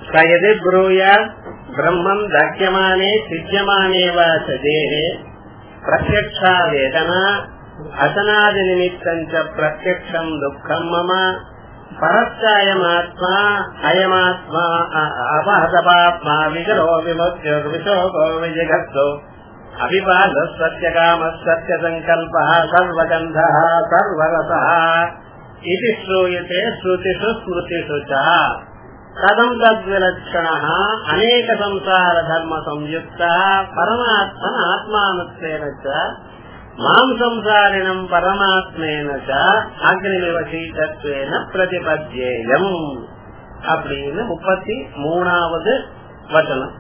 स यदि ब्रूयात् ब्रह्मम् दह्यमाने सिद्ध्यमाने वा स देहे प्रत्यक्षा वेदना असनादिनिमित्तम् च प्रत्यक्षम् दुःखम् मम परश्चायमात्मा अयमात्मा अपहतपात्मा विजरो विमुच्यो विशोको विजगत्सो अभिपादः सत्यकामः सत्यसङ्कल्पः सर्वगन्धः सर्वरसः इति श्रूयते श्रुतिषु स्मृतिषु च कथम् तद्विलक्षणः अनेकसंसारधर्मसंयुक्तः परमात्मन आत्मानुत्वेन च மாம் சம்சாரிணம் பரமாத்மேன அக்னிவசீதத்வேன பிரதிபத்தியேயம் அப்படின்னு முப்பத்தி மூணாவது வசனம்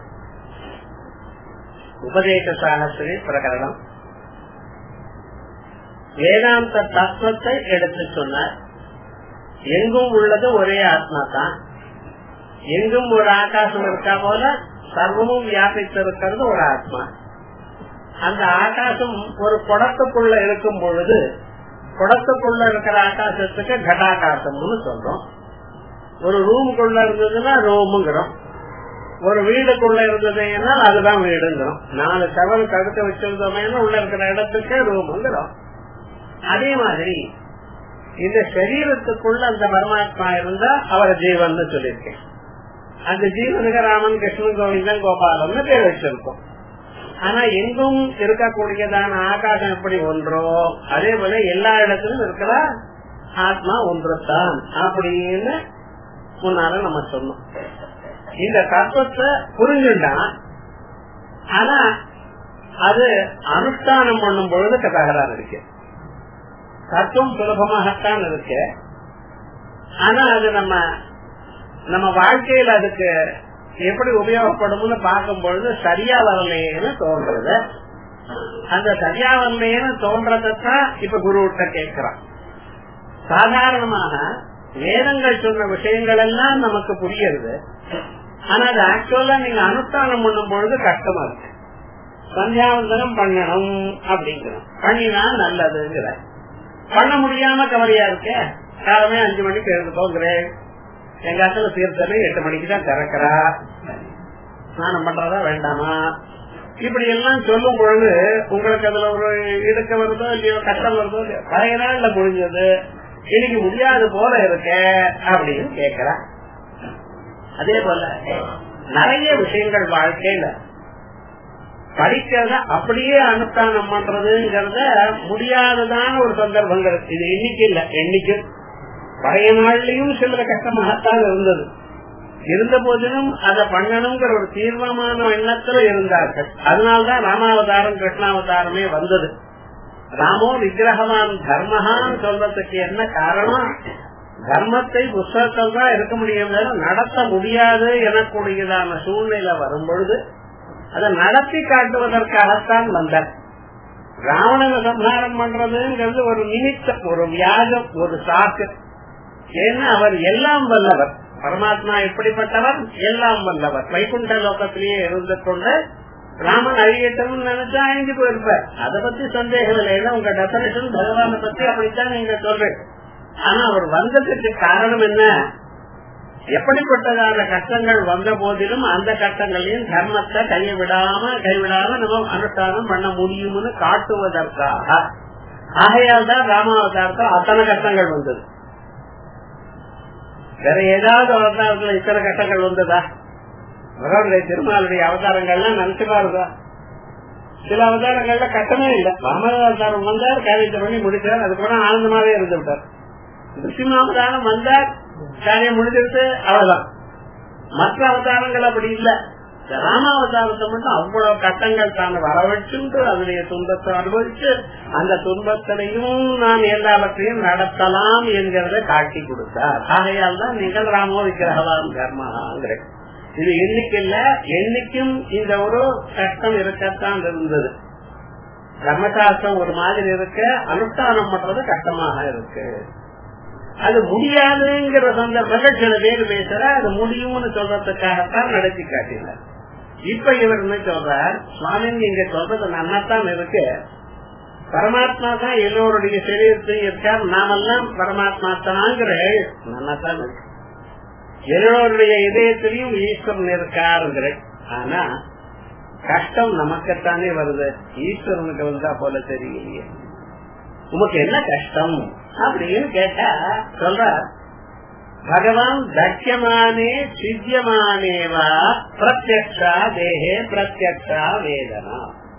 உபதேச சாகசிரி பிரகரணம் வேதாந்த தத்துவத்தை எடுத்து சொன்னார் எங்கும் உள்ளது ஒரே ஆத்மா தான் எங்கும் ஒரு ஆகாசம் இருக்கா போல சர்வமும் வியாபித்திருக்கிறது ஒரு ஆத்மா அந்த ஆகாசம் ஒரு குடத்துக்குள்ள இருக்கும் பொழுது குடத்துக்குள்ள இருக்கிற ஆகாசத்துக்கு கடாகாசம்னு சொல்றோம் ஒரு ரூமுக்குள்ள இருந்ததுன்னா ரூமுங்கிறோம் ஒரு வீடுக்குள்ள இருந்ததுன்னா அதுதான் வீடுங்கிறோம் நாலு செவல் தடுத்து வச்சிருந்தோமே உள்ள இருக்கிற இடத்துக்கு ரூமுங்கிறோம் அதே மாதிரி இந்த சரீரத்துக்குள்ள அந்த பரமாத்மா இருந்தா அவர் ஜீவன் சொல்லியிருக்கேன் அந்த ஜீவனுக்கு ராமன் கிருஷ்ணன் கோவிந்தன் கோபாலன் பேர் வச்சிருக்கோம் ஆனா எங்கும் இருக்கக்கூடியதான ஆகாசம் எப்படி ஒன்றோ அதே போல எல்லா இடத்திலும் இருக்கிற ஆத்மா ஒன்றுதான் அப்படின்னு முன்னால நம்ம சொன்னோம் இந்த தத்துவத்தை புரிஞ்சுட்டான் ஆனா அது அனுஷ்டானம் பண்ணும் பொழுது தகராறு இருக்கு தத்துவம் சுலபமாகத்தான் இருக்கு ஆனா அது நம்ம நம்ம வாழ்க்கையில அதுக்கு எப்படி உபயோகப்படும்னு பார்க்கும் பொழுது சரியா வரலையேன்னு தோன்றது அந்த சரியா வரலையேன்னு தோன்றதான் இப்ப குரு கிட்ட கேட்கிறான் சாதாரணமாக வேதங்கள் சொன்ன விஷயங்கள் எல்லாம் நமக்கு புரியுது ஆனா அது ஆக்சுவலா நீங்க அனுஷ்டானம் பண்ணும் பொழுது கஷ்டமா இருக்கு சந்தியாவந்தனம் பண்ணணும் அப்படிங்கிறோம் பண்ணினா நல்லதுங்கிற பண்ண முடியாம கவலையா இருக்க காலமே அஞ்சு மணிக்கு எழுந்து போகிறேன் எங்க அக்கல தீர்த்தமே எட்டு மணிக்கு தான் திறக்கிறா ஸ்நானம் பண்றதா வேண்டாமா இப்படி எல்லாம் சொல்லும் பொழுது உங்களுக்கு அதுல ஒரு இடுக்க வருதோ இல்லையோ கஷ்டம் வருதோ இல்லையோ பழைய நாள்ல முடிஞ்சது இன்னைக்கு முடியாது போல இருக்க அப்படின்னு கேக்குறா அதே போல நிறைய விஷயங்கள் வாழ்க்கையில படிக்கிறத அப்படியே அனுஷ்டானம் பண்றதுங்கிறத முடியாததான ஒரு சந்தர்ப்பங்கள் இது இன்னைக்கு இல்ல என்னைக்கு பழைய நாள்லயும் சில கஷ்டமாகத்தான் இருந்தது இருந்த போதிலும் அதை பண்ணணுங்கிற ஒரு தீர்மானமான எண்ணத்துல இருந்தார்கள் அதனால்தான் ராமாவதாரம் கிருஷ்ணாவதாரமே வந்தது ராமோ விக்கிரகவான் தர்மஹான்னு சொல்றதுக்கு என்ன காரணம் தர்மத்தை புஸ்தகத்தில் தான் இருக்க முடியும் நடத்த முடியாது எனக்கூடியதான சூழ்நிலை வரும் பொழுது அதை நடத்தி காட்டுவதற்காகத்தான் வந்தார் ராவணனை சம்ஹாரம் பண்றதுங்கிறது ஒரு நிமித்தம் ஒரு வியாஜம் ஒரு சாக்கு ஏன்னா அவர் எல்லாம் வல்லவர் பரமாத்மா எப்படிப்பட்டவர் எல்லாம் வல்லவர் வைகுண்ட லோகத்திலேயே இருந்து கொண்டு ராமன் அழியட்டும் நினைச்சா அழிஞ்சு போயிருப்பார் அதை பத்தி சந்தேகம் இல்லை ஏன்னா உங்க டெபரேஷன் பகவானை பத்தி அப்படித்தான் நீங்க சொல்றேன் ஆனா அவர் வந்ததுக்கு காரணம் என்ன எப்படிப்பட்டதான கஷ்டங்கள் வந்த போதிலும் அந்த கஷ்டங்களையும் தர்மத்தை கைவிடாம கைவிடாம நம்ம அனுஷ்டானம் பண்ண முடியும்னு காட்டுவதற்காக ஆகையால் தான் ராமாவதாரத்தில் அத்தனை கஷ்டங்கள் வந்தது வேற ஏதாவது அவதாரத்துல இத்தனை கட்டங்கள் வந்ததா பகவானுடைய திருமாலுடைய அவதாரங்கள்லாம் நினைச்சு பாருதா சில அவதாரங்கள்ல கட்டமே இல்ல ராம அவதாரம் வந்தார் காரியத்தை பண்ணி முடிச்சார் அதுக்கப்புறம் ஆனந்தமாவே இருந்து விட்டார் நிருசிம்மாவதாரம் வந்தார் காரியம் முடிஞ்சிருச்சு அவ்வளவுதான் மற்ற அவதாரங்கள் அப்படி இல்ல ராமாவதாரத்தை மட்டும் அவ்வளவு கட்டங்கள் தான் வரவழைச்சுட்டு அதனுடைய துன்பத்தை அனுபவிச்சு அந்த துன்பத்திலையும் நாம் எல்லாவற்றையும் நடத்தலாம் என்கிறத காட்டி கொடுத்தார் ஆகையால் தான் நீங்கள் ராமோ விக்கிரகவான் கர்மாங்கிற இது என்னைக்கு இல்ல என்னைக்கும் இந்த ஒரு கஷ்டம் இருக்கத்தான் இருந்தது தர்மசாஸ்திரம் ஒரு மாதிரி இருக்க அனுஷ்டானம் பண்றது கஷ்டமாக இருக்கு அது முடியாதுங்கிற சந்தர்ப்பங்கள் சில பேர் பேசுற அது முடியும்னு சொல்றதுக்காகத்தான் நடத்தி காட்டினார் இப்ப இவர் என்ன சொல்றார் சுவாமி நீங்க சொல்றது நன்னாத்தான் இருக்கு பரமாத்மா தான் எல்லோருடைய சரீரத்தையும் இருக்கார் நாமெல்லாம் பரமாத்மா தாங்கிற நன்னாத்தான் இருக்கு எல்லோருடைய இதயத்திலையும் ஈஸ்வரன் இருக்காருங்கிற ஆனா கஷ்டம் நமக்குத்தானே வருது ஈஸ்வரனுக்கு வந்தா போல தெரியலையே உமக்கு என்ன கஷ்டம் அப்படின்னு கேட்டா சொல்ற பகவான் தட்சியமானே சித்தியமானேவா பிரத்யக்ஷா தேகே பிரத்யக்ஷா வேதனா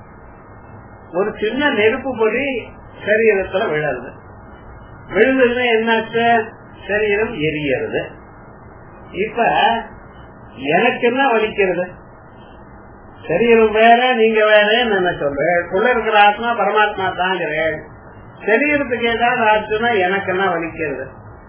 ஒரு சின்ன நெருப்பு பொடி சரீரத்துல விழருது விழுந்ததுன்னா என்னாச்சு சரீரம் எரியறது இப்ப எனக்கு என்ன வலிக்கிறது சரீரம் வேற நீங்க வேற என்ன சொல்றேன் உள்ள இருக்கிற ஆத்மா பரமாத்மா தாங்கிறேன் சரீரத்துக்கு ஏதாவது ஆச்சுன்னா எனக்கு என்ன வலிக்கிறது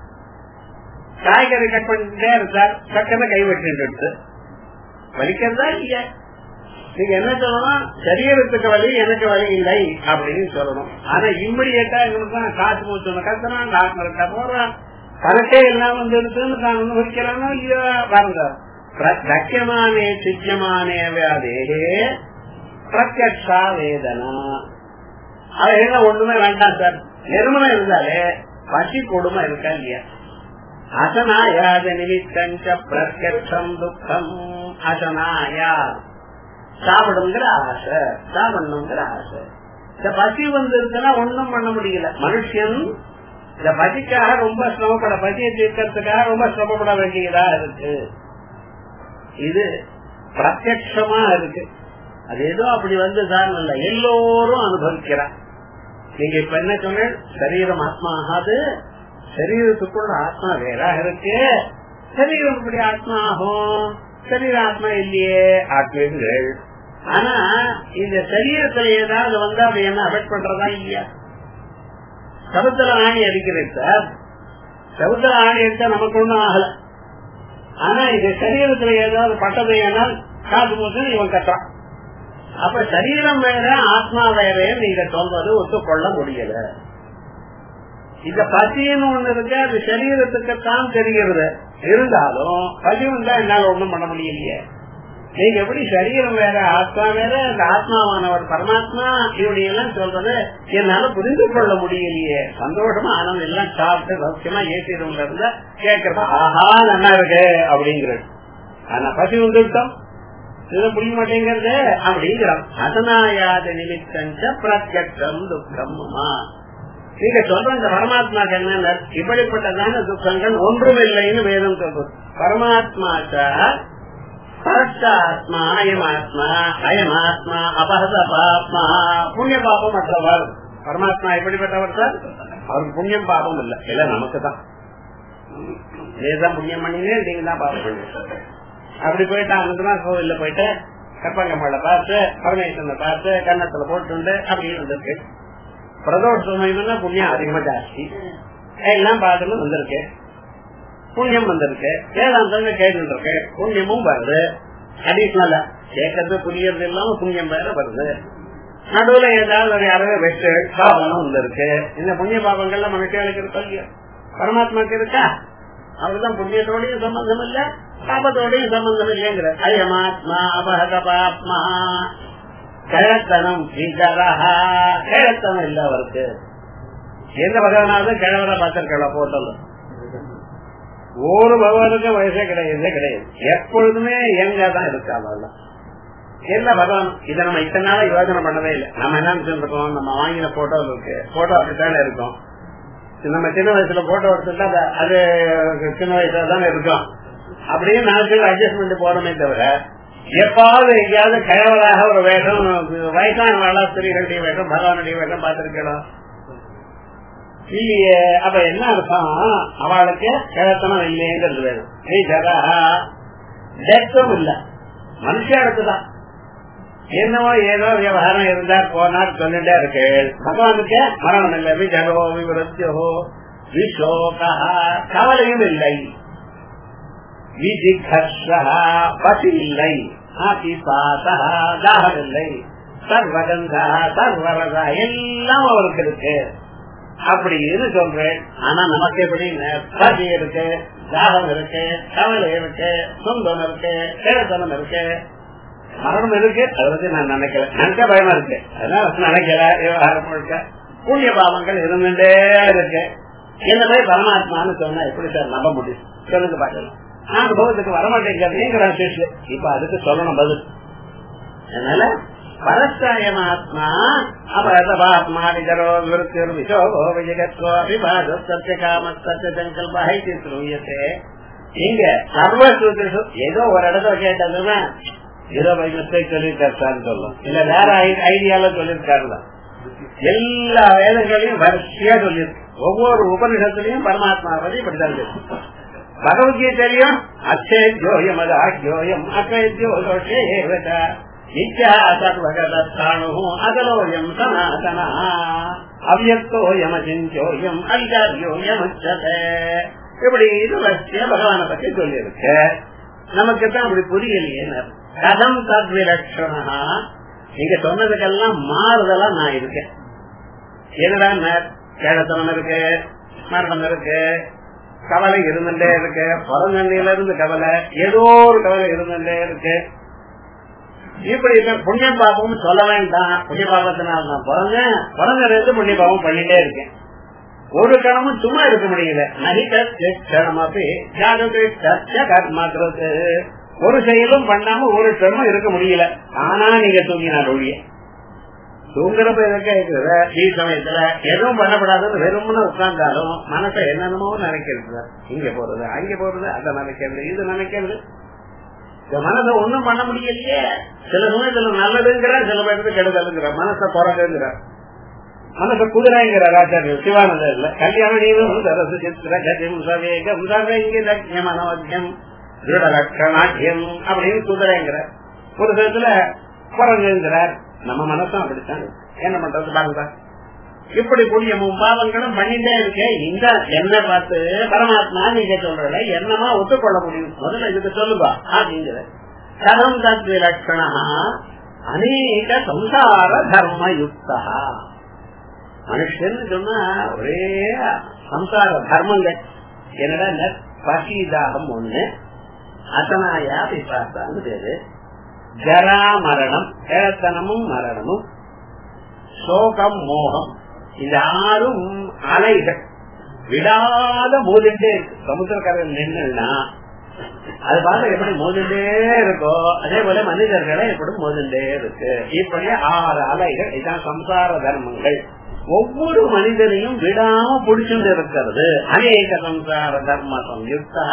காய்கறி கட் பண்ணிட்டே இருந்தார் சக்கரை கை வெட்டு வலிக்கிறதா இல்லையா நீங்க என்ன சொல்லணும் சரீரத்துக்கு வலி எனக்கு வலி இல்லை அப்படின்னு சொல்லணும் ஆனா இம்மிடியேட்டா எங்களுக்கு காசு போச்சு கத்துறான் டாக்டர் கிட்ட போடுறான் கணக்கே எல்லாம் வந்து இருக்குன்னு தான் அனுபவிக்கிறானோ இல்லையோ பாருங்க தக்கியமானே சித்தியமானே வியாதே பிரத்யக்ஷா வேதனா அது என்ன ஒண்ணுமே வேண்டாம் சார் நெருமனை இருந்தாலே பசி கொடுமை இருக்கா இல்லையா அசனாயாத நிமித்தஞ்ச பிரத்யக்ஷம் துக்கம் அசனாயா சாப்பிடுங்கிற ஆசை சாப்பிடணுங்கிற ஆசை இந்த பசி வந்து இருக்குன்னா ஒண்ணும் பண்ண முடியல மனுஷன் இந்த பசிக்காக ரொம்ப சிரமப்பட பசியை தீர்க்கறதுக்காக ரொம்ப சிரமப்பட வேண்டியதா இருக்கு இது பிரத்யமா இருக்கு அது ஏதோ அப்படி வந்து தான் இல்ல எல்லோரும் அனுபவிக்கிறார் நீங்க இப்ப என்ன சொன்ன சரீரம் ஆத்மா ஆகாது சரீரத்துக்குள்ள ஆத்மா வேறாக இருக்கு சரீரம் இப்படி ஆத்மா ஆகும் சரீர ஆத்மா இல்லையே ஆத்மீர்கள் ஆனா இந்த சரீரத்துல ஏதாவது வந்து அப்படி என்ன அஃபெக்ட் பண்றதா இல்லையா சமுத்திர ஆணி அடிக்கிறேன் சார் சமுத்திர ஆணி எடுத்தா நமக்கு ஒண்ணும் ஆகல ஆனா இது சரீரத்துல ஏதாவது பட்டது ஏனால் காது போது இவன் கட்டுறான் அப்ப சரீரம் வேற ஆத்மா வேற நீங்க சொல்றது ஒத்துக்கொள்ள முடியல இந்த பசின்னு ஒண்ணு இருக்கு அது சரீரத்துக்குத்தான் தெரிகிறது இருந்தாலும் பசி வந்தா என்னால ஒண்ணும் பண்ண முடியலையே நீங்க எப்படி சரீரம் வேற ஆத்மா வேற அந்த ஆத்மாவானவர் பரமாத்மா இப்படி எல்லாம் சொல்றது என்னால புரிந்து கொள்ள முடியலையே சந்தோஷமா ஆனந்தம் எல்லாம் சாப்பிட்டு சௌக்கியமா ஏசி ரூம்ல இருந்தா கேட்கறப்ப ஆஹா நல்லா இருக்கு அப்படிங்கிறது ஆனா பசி வந்துட்டோம் இது புரிய மாட்டேங்கிறது அப்படிங்கிறோம் அசனாயாத நிமித்தஞ்ச பிரத்யம் துக்கம்மா நீங்க சொல்ற இந்த பரமாத்மாக்கு என்ன இப்படிப்பட்டதான துக்கங்கள் ஒன்றுமில்லைன்னு வேதம் சொல்றது பரமாத்மாச்சா பரஸ்தாத்மா அயமாத்மா அயமாத்மா அபகத பாப்மா புண்ணிய பாபம் மற்றவர் பரமாத்மா எப்படிப்பட்டவர் சார் அவருக்கு புண்ணியம் பாபம் இல்ல இல்ல நமக்கு தான் நீதான் புண்ணியம் பண்ணினே நீங்க தான் பாபம் பண்ணி அப்படி போயிட்டு அங்கதான் கோவில்ல போயிட்டு கப்பங்கம்மள பார்த்து பரமேஸ்வரனை பார்த்து கன்னத்துல போட்டு அப்படி இருந்திருக்கு பிரதோஷ சமயம்னா புண்ணியம் அதிகமா ஜாஸ்தி எல்லாம் பார்த்துட்டு வந்திருக்கு புண்ணியம் வந்திருக்கு வேதாந்தங்க கேட்டு இருக்கு புண்ணியமும் வருது அடிஷனலா கேட்கறது புரியறது இல்லாம புண்ணியம் வேற வருது நடுவுல ஏதாவது ஒரு யாரோ வெட்டு பாவம் வந்திருக்கு இந்த புண்ணிய பாவங்கள்ல மனுஷர்களுக்கு இருக்கா இல்லையா பரமாத்மாக்கு இருக்கா அவர்தான் புண்ணியத்தோடையும் சம்பந்தம் இல்ல பாபத்தோடையும் சம்பந்தம் இல்லைங்கிற அயமாத்மா அபகத பாப்மா கிழத்தனம் கிழத்தனம் இல்ல அவருக்கு எந்த பகவானாவது கிழவரை பார்த்திருக்கல போட்டல ஒரு பகவானுக்கு வயசே கிடையாது கிடையாது எப்பொழுதுமே எங்க தான் இருக்காங்க என்ன பகவான் இதை நம்ம இத்தனை நாளா யோசனை பண்ணவே இல்லை நம்ம என்ன நினைச்சிருக்கோம் நம்ம வாங்கின போட்டோ இருக்கு போட்டோ அப்படித்தானே இருக்கும் நம்ம சின்ன வயசுல போட்டோ எடுத்துட்டா அது சின்ன வயசுல தானே இருக்கும் அப்படியே நாட்கள் அட்ஜஸ்ட்மெண்ட் போறோமே தவிர எப்பாவது எங்கேயாவது கயவராக ஒரு வேஷம் வயசான வளர்த்திரிகளுடைய வேஷம் பகவானுடைய வேஷம் பார்த்திருக்கலாம் இல்லையே அப்ப என்ன அர்த்தம் அவளுக்கு கிழத்தனம் இல்லைங்கிறது வேணும் டெத்தும் இல்ல மனுஷனுக்கு தான் என்னவோ ஏதோ விவகாரம் இருந்தா போனார் சொல்லிட்டே இருக்கு பகவானுக்கு மரணம் இல்லை விஜகோ விவரத்தியோ விசோகா கவலையும் இல்லை விஜிகர்ஷா பசி இல்லை ஆபிபாசா தாகம் இல்லை சர்வகந்தா சர்வரதா எல்லாம் அவருக்கு இருக்கு அப்படின்னு சொல்றேன் ஆனா நமக்கு எப்படி பசி இருக்கு தாகம் இருக்கு கவலை இருக்கு சொந்தம் இருக்கு கிழத்தனம் இருக்கு மரணம் இருக்கு அதை பத்தி நான் நினைக்கல நினைக்க பயமா இருக்கு அதனால நினைக்கல விவகாரம் முழுக்க புண்ணிய பாவங்கள் இருந்துட்டே இருக்கு என்ன போய் பரமாத்மான்னு சொன்னா எப்படி சார் நம்ப முடியும் சொல்லுங்க பாக்கலாம் அனுபவத்துக்கு வரமாட்டேங்கிறதுங்கிறான் சிஷ்யன் இப்ப அதுக்கு சொல்லணும் பதில் அதனால பரஸ்தாயமாத்மா அபரதபாத்மா விதரோ விருத்திர் விசோகோ விஜகத்வோ அபிபாதோ சத்திய காம சத்திய சங்கல்ப ஹைத்தி ஸ்ரூயத்தே இங்க சர்வசூத்திர ஏதோ ஒரு இடத்துல கேட்டதுன்னா ஏதோ பை மிஸ்டேக் சொல்லியிருக்காரு சொல்லும் இல்ல வேற ஐடியால சொல்லியிருக்காருல எல்லா வேதங்களையும் வரிசையா சொல்லியிருக்கு ஒவ்வொரு உபனிஷத்துலயும் பரமாத்மா பத்தி இப்படிதான் இருக்கு பகவத்கீதையிலையும் அச்சேத்யோயம் அது ஆக்கியோயம் அக்கேத்யோஷேவத நித்யா சர்வகதாணு அகலோயம் சனாதனா அவ்யக்தோயம் அச்சிஞ்சோயம் அல்காரியோயம் உச்சதே இப்படி இது வரிசையா பகவானை பத்தி சொல்லியிருக்கு நமக்கு தான் அப்படி புரியலையே கதம் தத்விலட்சணா நீங்க சொன்னதுக்கெல்லாம் மாறுதலா நான் இருக்கேன் என்னடா கேடத்தனம் இருக்கு மரணம் இருக்கு கவலை இருந்துட்டே இருக்கு பிறந்தண்ணில இருந்து கவலை ஏதோ ஒரு கவலை இருந்துட்டே இருக்கு இப்படி புண்ணிய பாபம் சொல்ல வேண்டாம் புண்ணிய பாபத்தினால நான் பிறந்தேன் பிறந்ததுல இருந்து புண்ணிய பாபம் பண்ணிட்டே இருக்கேன் ஒரு கணமும் சும்மா இருக்க முடியல நகிதமப்பி கர்மாக்கிறது ஒரு செயலும் பண்ணாம ஒரு கர்மம் இருக்க முடியல ஆனா நீங்க தூங்கினார் ஒழிய தூங்குறப்ப எதுக்கா இருக்கிற ஈ சமயத்துல எதுவும் பண்ணப்படாதுன்னு வெறும்னு உட்கார்ந்தாலும் மனசை என்னென்னமோ நினைக்கிறது இங்க போறது அங்க போறது அதை நினைக்கிறது இது நினைக்கிறது இந்த மனசை ஒண்ணும் பண்ண முடியலையே சில சமயத்துல நல்லதுங்கிற சில பேருக்கு கெடுதலுங்கிற மனசை குறைங்குங்கிற மனச குதிரைங்கிறார் ஆச்சாரியர் சிவானந்தர்ல கல்யாணம் சரசு சித்திர கஜம் சவேகம் சவேங்க மனோஜம் திருடலட்சணாட்யம் அப்படின்னு குதிரைங்கிறார் ஒரு விதத்துல குரங்குங்கிறார் நம்ம மனசும் அப்படித்தான் என்ன பண்றது பாருங்க இப்படி புண்ணியமும் பாவங்களும் பண்ணிட்டே இருக்க இந்த என்ன பார்த்து பரமாத்மா நீங்க சொல்றல என்னமா ஒத்துக்கொள்ள முடியும் முதல்ல இதுக்கு சொல்லுவா அப்படிங்கிற கதம் தத்வி லட்சணா அநேக சம்சார தர்ம யுக்தா மனுஷன் சொன்னா ஒரே சம்சார தர்மங்கள் என்னடா பசிதாகம் ஒண்ணு அசனாயா பிசாசான்னு பேரு ஜரா மரணம் ஏழத்தனமும் மரணமும் சோகம் மோகம் இந்த ஆறும் அலைகள் விடாத மோதிட்டே இருக்கு சமுத்திரக்கரையில் நின்றுனா அது பார்த்து எப்படி மோதிண்டே இருக்கோ அதே போல மனிதர்களை எப்படி மோதிண்டே இருக்கு இப்படி ஆறு அலைகள் இதான் சம்சார தர்மங்கள் ஒவ்வொரு மனிதனையும் விடாம புடிச்சுட்டு இருக்கிறது அநேக சம்சார தர்ம சம்யுக்தா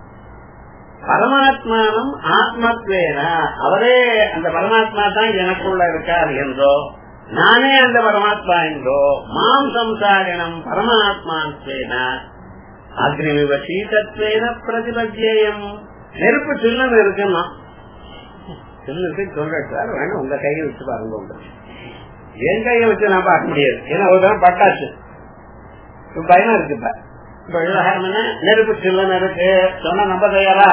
பரமாத்மானம் ஆத்மத்வேன அவரே அந்த பரமாத்மா தான் எனக்குள்ள இருக்கார் என்றோ நானே அந்த பரமாத்மா என்றோ மாம் சம்சாரினம் பரமாத்மாத்வேன அக்னிமிவ சீதத்வேன பிரதிபத்தியம் நெருப்பு சில்லுன்னு இருக்குன்னா சில்லுக்கு சொல்றாரு வேணும் உங்க கையை வச்சு பாருங்க உங்க என் கையை வச்சு நான் பார்க்க முடியாது ஏன்னா ஒரு தரம் பட்டாச்சு பயமா இருக்கு இப்ப இப்ப விவகாரம் என்ன நெருப்பு சில்லன் இருக்கு சொன்ன நம்ப தயாரா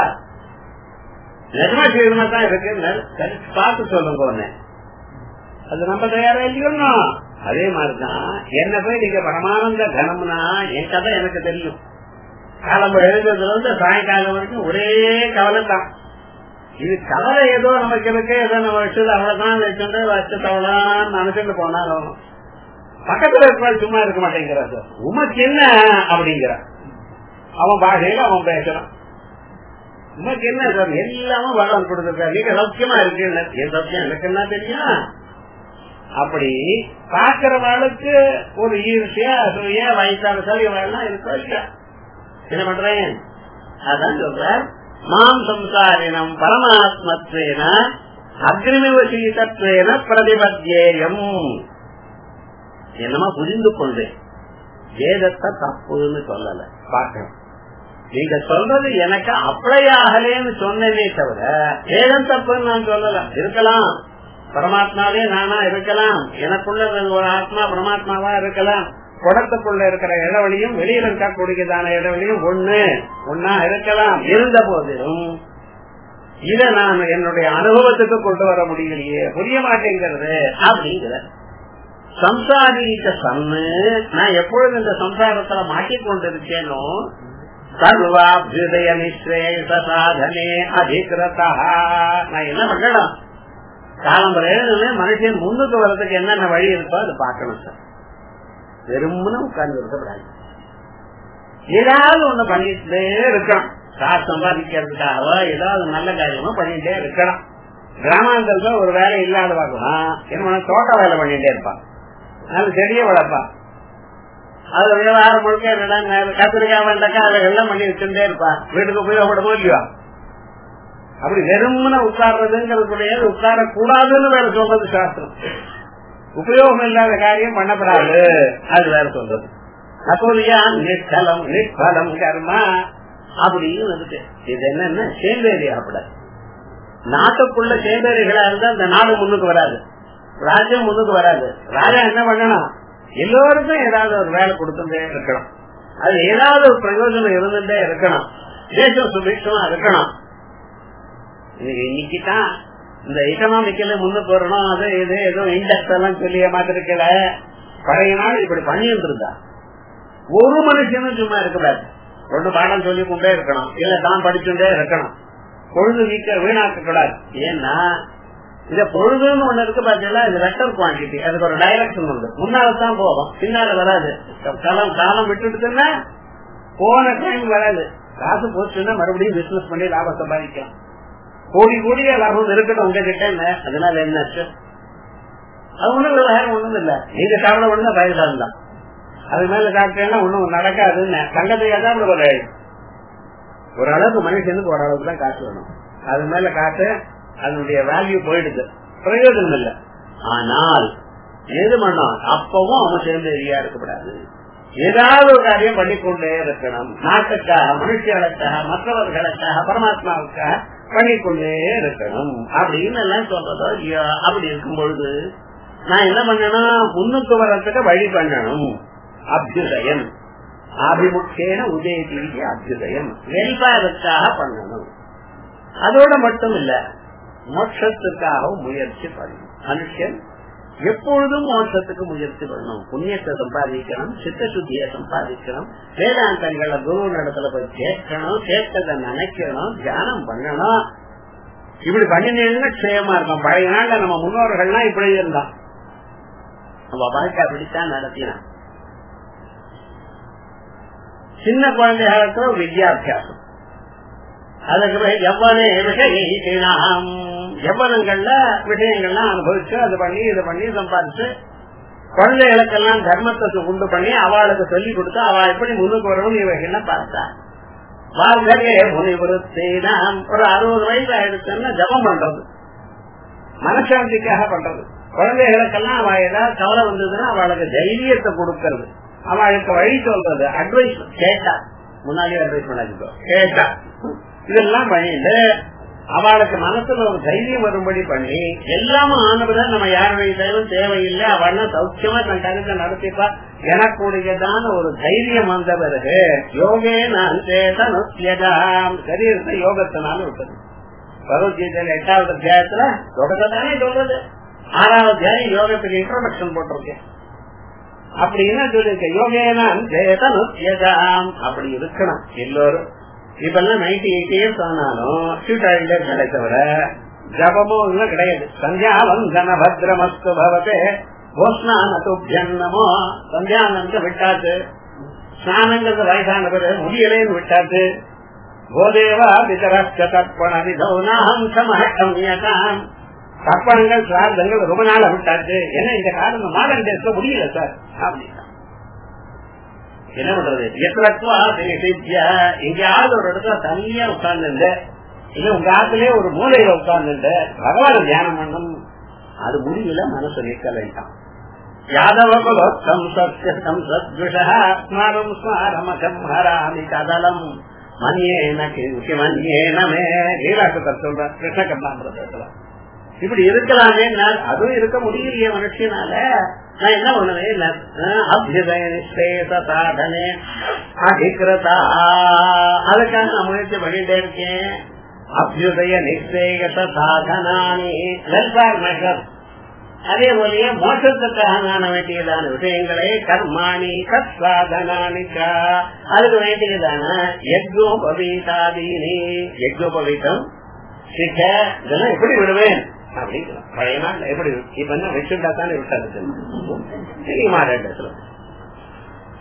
நிஜமா சில்லமா தான் இருக்கு பார்த்து சொல்லுங்க ஒண்ணு அது நம்ப தயாரா இல்லையோன்னா அதே மாதிரிதான் என்ன போய் நீங்க பரமானந்த கனம்னா என் கதை எனக்கு தெரியும் காலம் எழுதுறதுல இருந்து சாயங்காலம் வரைக்கும் ஒரே கவலை தான் இது கவலை ஏதோ நமக்கு இருக்கு ஏதோ நம்ம வச்சது அவ்வளவுதான் வச்சுட்டு வச்சது அவ்வளவுதான் நினைச்சுட்டு போனாலும் பக்கத்துல இருக்கிற சும்மா இருக்க மாட்டேங்கிறா சார் உமக்கு என்ன அப்படிங்கிற அவன் பாஷையில அவன் பேசுறான் உமக்கு என்ன சார் எல்லாமே வளம் கொடுத்துருக்காரு நீங்க சௌக்கியமா இருக்கு என் சௌக்கியம் எனக்கு என்ன தெரியும் அப்படி பாக்குறவாளுக்கு ஒரு ஈர்ச்சியா அசூய வயசான சரியெல்லாம் இருக்கோ இல்லையா என்ன பண்றேன் அதான் சொல்ற மாம் சம்சாரினம் பரமாத்மத்வேன அக்னிமிவசீதத்வேன பிரதிபத்தியேயம் என்னமா புரிந்து கொண்டேன் வேதத்தை தப்புன்னு சொல்லல பாக்கணும் நீங்க சொல்றது எனக்கு அப்ளை ஆகலேன்னு சொன்னதே தவிர வேதம் தப்புன்னு நான் சொல்லல இருக்கலாம் பரமாத்மாவே நானா இருக்கலாம் எனக்குள்ள ஒரு ஆத்மா பரமாத்மாவா இருக்கலாம் குடத்துக்குள்ள இருக்கிற இடைவெளியும் வெளியில இருக்கக்கூடியதான இடைவெளியும் ஒண்ணு ஒன்னா இருக்கலாம் இருந்த போதிலும் இத நான் என்னுடைய அனுபவத்துக்கு கொண்டு வர முடியலையே புரிய மாட்டேங்கிறது அப்படிங்கிற சம்சாரித்த சன்னு நான் எப்பொழுது இந்த சம்சாரத்துல மாட்டிக் கொண்டிருக்கேனோ சர்வாபியுதய நிஸ்ரேஷ சாதனே அதிகிரதா நான் என்ன பண்ணலாம் காலம்பரை மனுஷன் முன்னுக்கு வர்றதுக்கு என்னென்ன வழி இருக்கோ அதை பார்க்கணும் சார் வெறும்னு உட்கார்ந்து இருக்கக்கூடாது ஏதாவது ஒண்ணு பண்ணிட்டே இருக்கான் காசு சம்பாதிக்கிறதுக்காகவோ ஏதாவது நல்ல காரியமோ பண்ணிட்டே இருக்கணும் கிராமாந்தரத்துல ஒரு வேலை இல்லாத பார்க்கலாம் என்ன தோட்ட வேலை பண்ணிட்டே இருப்பான் நல்ல செடியை வளர்ப்பான் அது விவகாரம் முழுக்க கத்திரிக்காய் வெண்டக்காய் அதை எல்லாம் பண்ணி வச்சுட்டே இருப்பான் வீட்டுக்கு உபயோகப்படமோ இல்லையோ அப்படி வெறுமன உட்கார்றதுங்கிறது உட்கார கூடாதுன்னு வேற சொல்றது சாஸ்திரம் உபயோகம் இல்லாத காரியம் பண்ணப்படாது அது வேற சொல்றது அப்போதையா நிஷ்கலம் நிஷ்கலம் கர்மா அப்படின்னு இருக்கு இது என்னன்னா சேந்தேரி அப்பட நாட்டுக்குள்ள சேந்தேரிகளா இருந்தா அந்த நாடு முன்னுக்கு வராது ராஜ்யம் முன்னுக்கு வராது ராஜா என்ன பண்ணணும் எல்லோருக்கும் ஏதாவது ஒரு வேலை கொடுத்துட்டே இருக்கணும் அது ஏதாவது ஒரு பிரயோஜனம் இருந்துட்டே இருக்கணும் தேசம் சுபிக்ஷமா இருக்கணும் இன்னைக்கு தான் இந்த எக்கனாமிக்கல முன்னுக்கு வரணும் அது இது ஏதோ இண்டெக்ஸ் எல்லாம் சொல்லி ஏமாத்திருக்கல பழைய நாள் இப்படி பண்ணிட்டு இருந்தா ஒரு மனுஷனும் சும்மா இருக்கக்கூடாது ரெண்டு பாடம் சொல்லி கொண்டே இருக்கணும் இல்ல தான் படிச்சுட்டே இருக்கணும் பொழுது வீக்க வீணாக்க கூடாது ஏன்னா இந்த பொழுதுன்னு ஒண்ணு இருக்கு பாத்தீங்களா இது வெக்டர் குவான்டிட்டி அதுக்கு ஒரு டைரக்ஷன் உண்டு முன்னால தான் போகும் பின்னால வராது காலம் காலம் விட்டுட்டுன்னா போன டைம் வராது காசு போச்சுன்னா மறுபடியும் பிசினஸ் பண்ணி லாபம் சம்பாதிக்கலாம் கோடி கோடியா லாபம் இருக்கட்டும் உங்ககிட்ட என்ன அதனால என்னாச்சு அது ஒண்ணும் விவகாரம் ஒண்ணும் இல்ல நீங்க சாப்பிட ஒண்ணு பயதான் தான் அது மேல சாப்பிட்டேன்னா ஒண்ணும் நடக்காதுன்னு தங்கத்தையா தான் ஒரு ஓரளவுக்கு மனுஷனுக்கு ஓரளவுக்கு தான் காசு வேணும் அது மேல காசு அதனுடைய வேல்யூ போயிடுது பிரயோஜனம் இல்ல ஆனால் எது பண்ணோம் அப்பவும் அவன் சேர்ந்து எரியா இருக்கக்கூடாது ஏதாவது ஒரு காரியம் பண்ணிக்கொண்டே இருக்கணும் நாட்டுக்காக மனுஷர்களுக்காக மற்றவர்களுக்காக பரமாத்மாவுக்காக பண்ணிக்கொண்டே இருக்கணும் அப்படின்னு எல்லாம் சொல்றதோ இல்லையோ அப்படி இருக்கும் பொழுது நான் என்ன பண்ணணும் முன்னுக்கு வர்றதுக்கு வழி பண்ணணும் அபியுதயம் அபிமுக்கேன உதயதீய அபியுதயம் வெல்பாருக்காக பண்ணணும் அதோட மட்டும் இல்ல மோட்சத்துக்காகவும் முயற்சி பண்ணணும் மனுஷன் எப்பொழுதும் மோட்சத்துக்கு முயற்சி பண்ணணும் புண்ணியத்தை சம்பாதிக்கணும் சித்த சுத்திய சம்பாதிக்கணும் வேதாந்தங்களை குரு நடத்துல போய் கேட்கணும் கேட்கறத நினைக்கணும் தியானம் பண்ணணும் இப்படி பண்ணினீங்கன்னா க்ஷேமா இருக்கும் பழைய நாள்ல நம்ம முன்னோர்கள்லாம் இப்படி இருந்தான் நம்ம வாழ்க்கை அப்படித்தான் நடத்தினான் சின்ன குழந்தைகளுக்கு வித்யாபியாசம் அதுக்கு எவ்வளவு விஷயம் எவ்வளங்கள்ல விஷயங்கள்லாம் அனுபவிச்சு அது பண்ணி இது பண்ணி சம்பாதிச்சு குழந்தைகளுக்கெல்லாம் தர்மத்தை உண்டு பண்ணி அவளுக்கு சொல்லி கொடுத்து அவ எப்படி முன்னுக்கு வரணும் இவைகள்லாம் பார்த்தா வாழ்க்கையே முனிவருத்தி நாம் ஒரு அறுபது வயசு ஆயிடுச்சுன்னா ஜபம் பண்றது மனசாந்திக்காக பண்றது குழந்தைகளுக்கெல்லாம் அவ ஏதாவது கவலை வந்ததுன்னா அவளுக்கு தைரியத்தை கொடுக்கறது அவளுக்கு வழி சொல்றது அட்வைஸ் கேட்டா முன்னாடியே அட்வைஸ் பண்ணாச்சுக்கோ கேட்டா இதெல்லாம் பண்ணிட்டு அவளுக்கு மனசுல ஒரு தைரியம் வரும்படி பண்ணி எல்லாமும் ஆனவுடன் நம்ம யாருடைய தேவையும் தேவையில்லை அவள் சௌக்கியமா தன் கருத்தை நடத்திப்பா எனக்குடையதான ஒரு தைரியம் வந்த பிறகு யோகே நான் சேதனுத்தியதாம் சரீரத்தை யோகத்தினால விட்டது பகவத்கீதையில எட்டாவது அத்தியாயத்துல தொடக்கத்தானே சொல்றது ஆறாவது அத்தியாயம் யோகத்துக்கு இன்ட்ரோடக்ஷன் போட்டிருக்கேன் அப்படி என்ன சொல்லிருக்க யோகேனான் சேதனுத்தியதாம் அப்படி இருக்கணும் எல்லோரும் இப்பெல்லாம் நைன்டி எயிட் இயர்ஸ் ஆனாலும் ஷூட்டாயிலே கிடைத்தவர ஜபமும் ஒன்றும் கிடையாது சந்தியாவந்தன பத்ரமஸ்து பவதே கோஷ்ணானமோ சந்தியானந்த விட்டாச்சு ஸ்நானங்கிறது வயசான பிறகு முடியலேன்னு விட்டாச்சு கோதேவா விதரஸ்க தர்ப்பண விதோ நாகம் சமஹம் தர்ப்பணங்கள் சிரார்த்தங்கள் ரொம்ப நாள விட்டாச்சு என்ன இந்த காலம் மாடர்ன் டேஸ்ல முடியல சார் அப்படின்னா என்ன பண்றது எத்தனத்துவா எங்கேயாவது ஒரு இடத்துல தனியா உட்கார்ந்து இல்ல உங்க ஆத்திலே ஒரு மூலையில உட்கார்ந்து பகவான தியானம் பண்ணும் அது முடியல மனசு நிற்க வேண்டாம் யாதவகுலோத்தம் சத்யம் சத்விஷம் ஸ்மாரமகம் ஹராமி கதலம் மன்யேன மன்யேனமே லீலாசுத்தர் சொல்ற கிருஷ்ண கர்மாமிரதத்துல இப்படி இருக்கலாமே அதுவும் இருக்க முடியலையே மனுஷனால நான் என்ன பண்ணுவேன் அபியுதய நிச்சயத சாதனை அதிகிருதா அதுக்காக நான் முயற்சி பண்ணிட்டே இருக்கேன் அபியுதய நிச்சயத சாதனானி வெல்ஃபேர் மெஷர் அதே போலயே மோசத்துக்காக காண வேண்டியதான விஷயங்களே கர்மாணி கத் சாதனானி அதுக்கு வேண்டியதான யஜ்னோபவீதாதீனி யஜ்னோபவீதம் சிக்க இதெல்லாம் எப்படி விடுவேன் அப்படிங்கிறோம் பழைய நாள் எப்படி இப்ப என்ன வச்சுட்டா தானே விட்டாரு தெரிய மாட்டேன்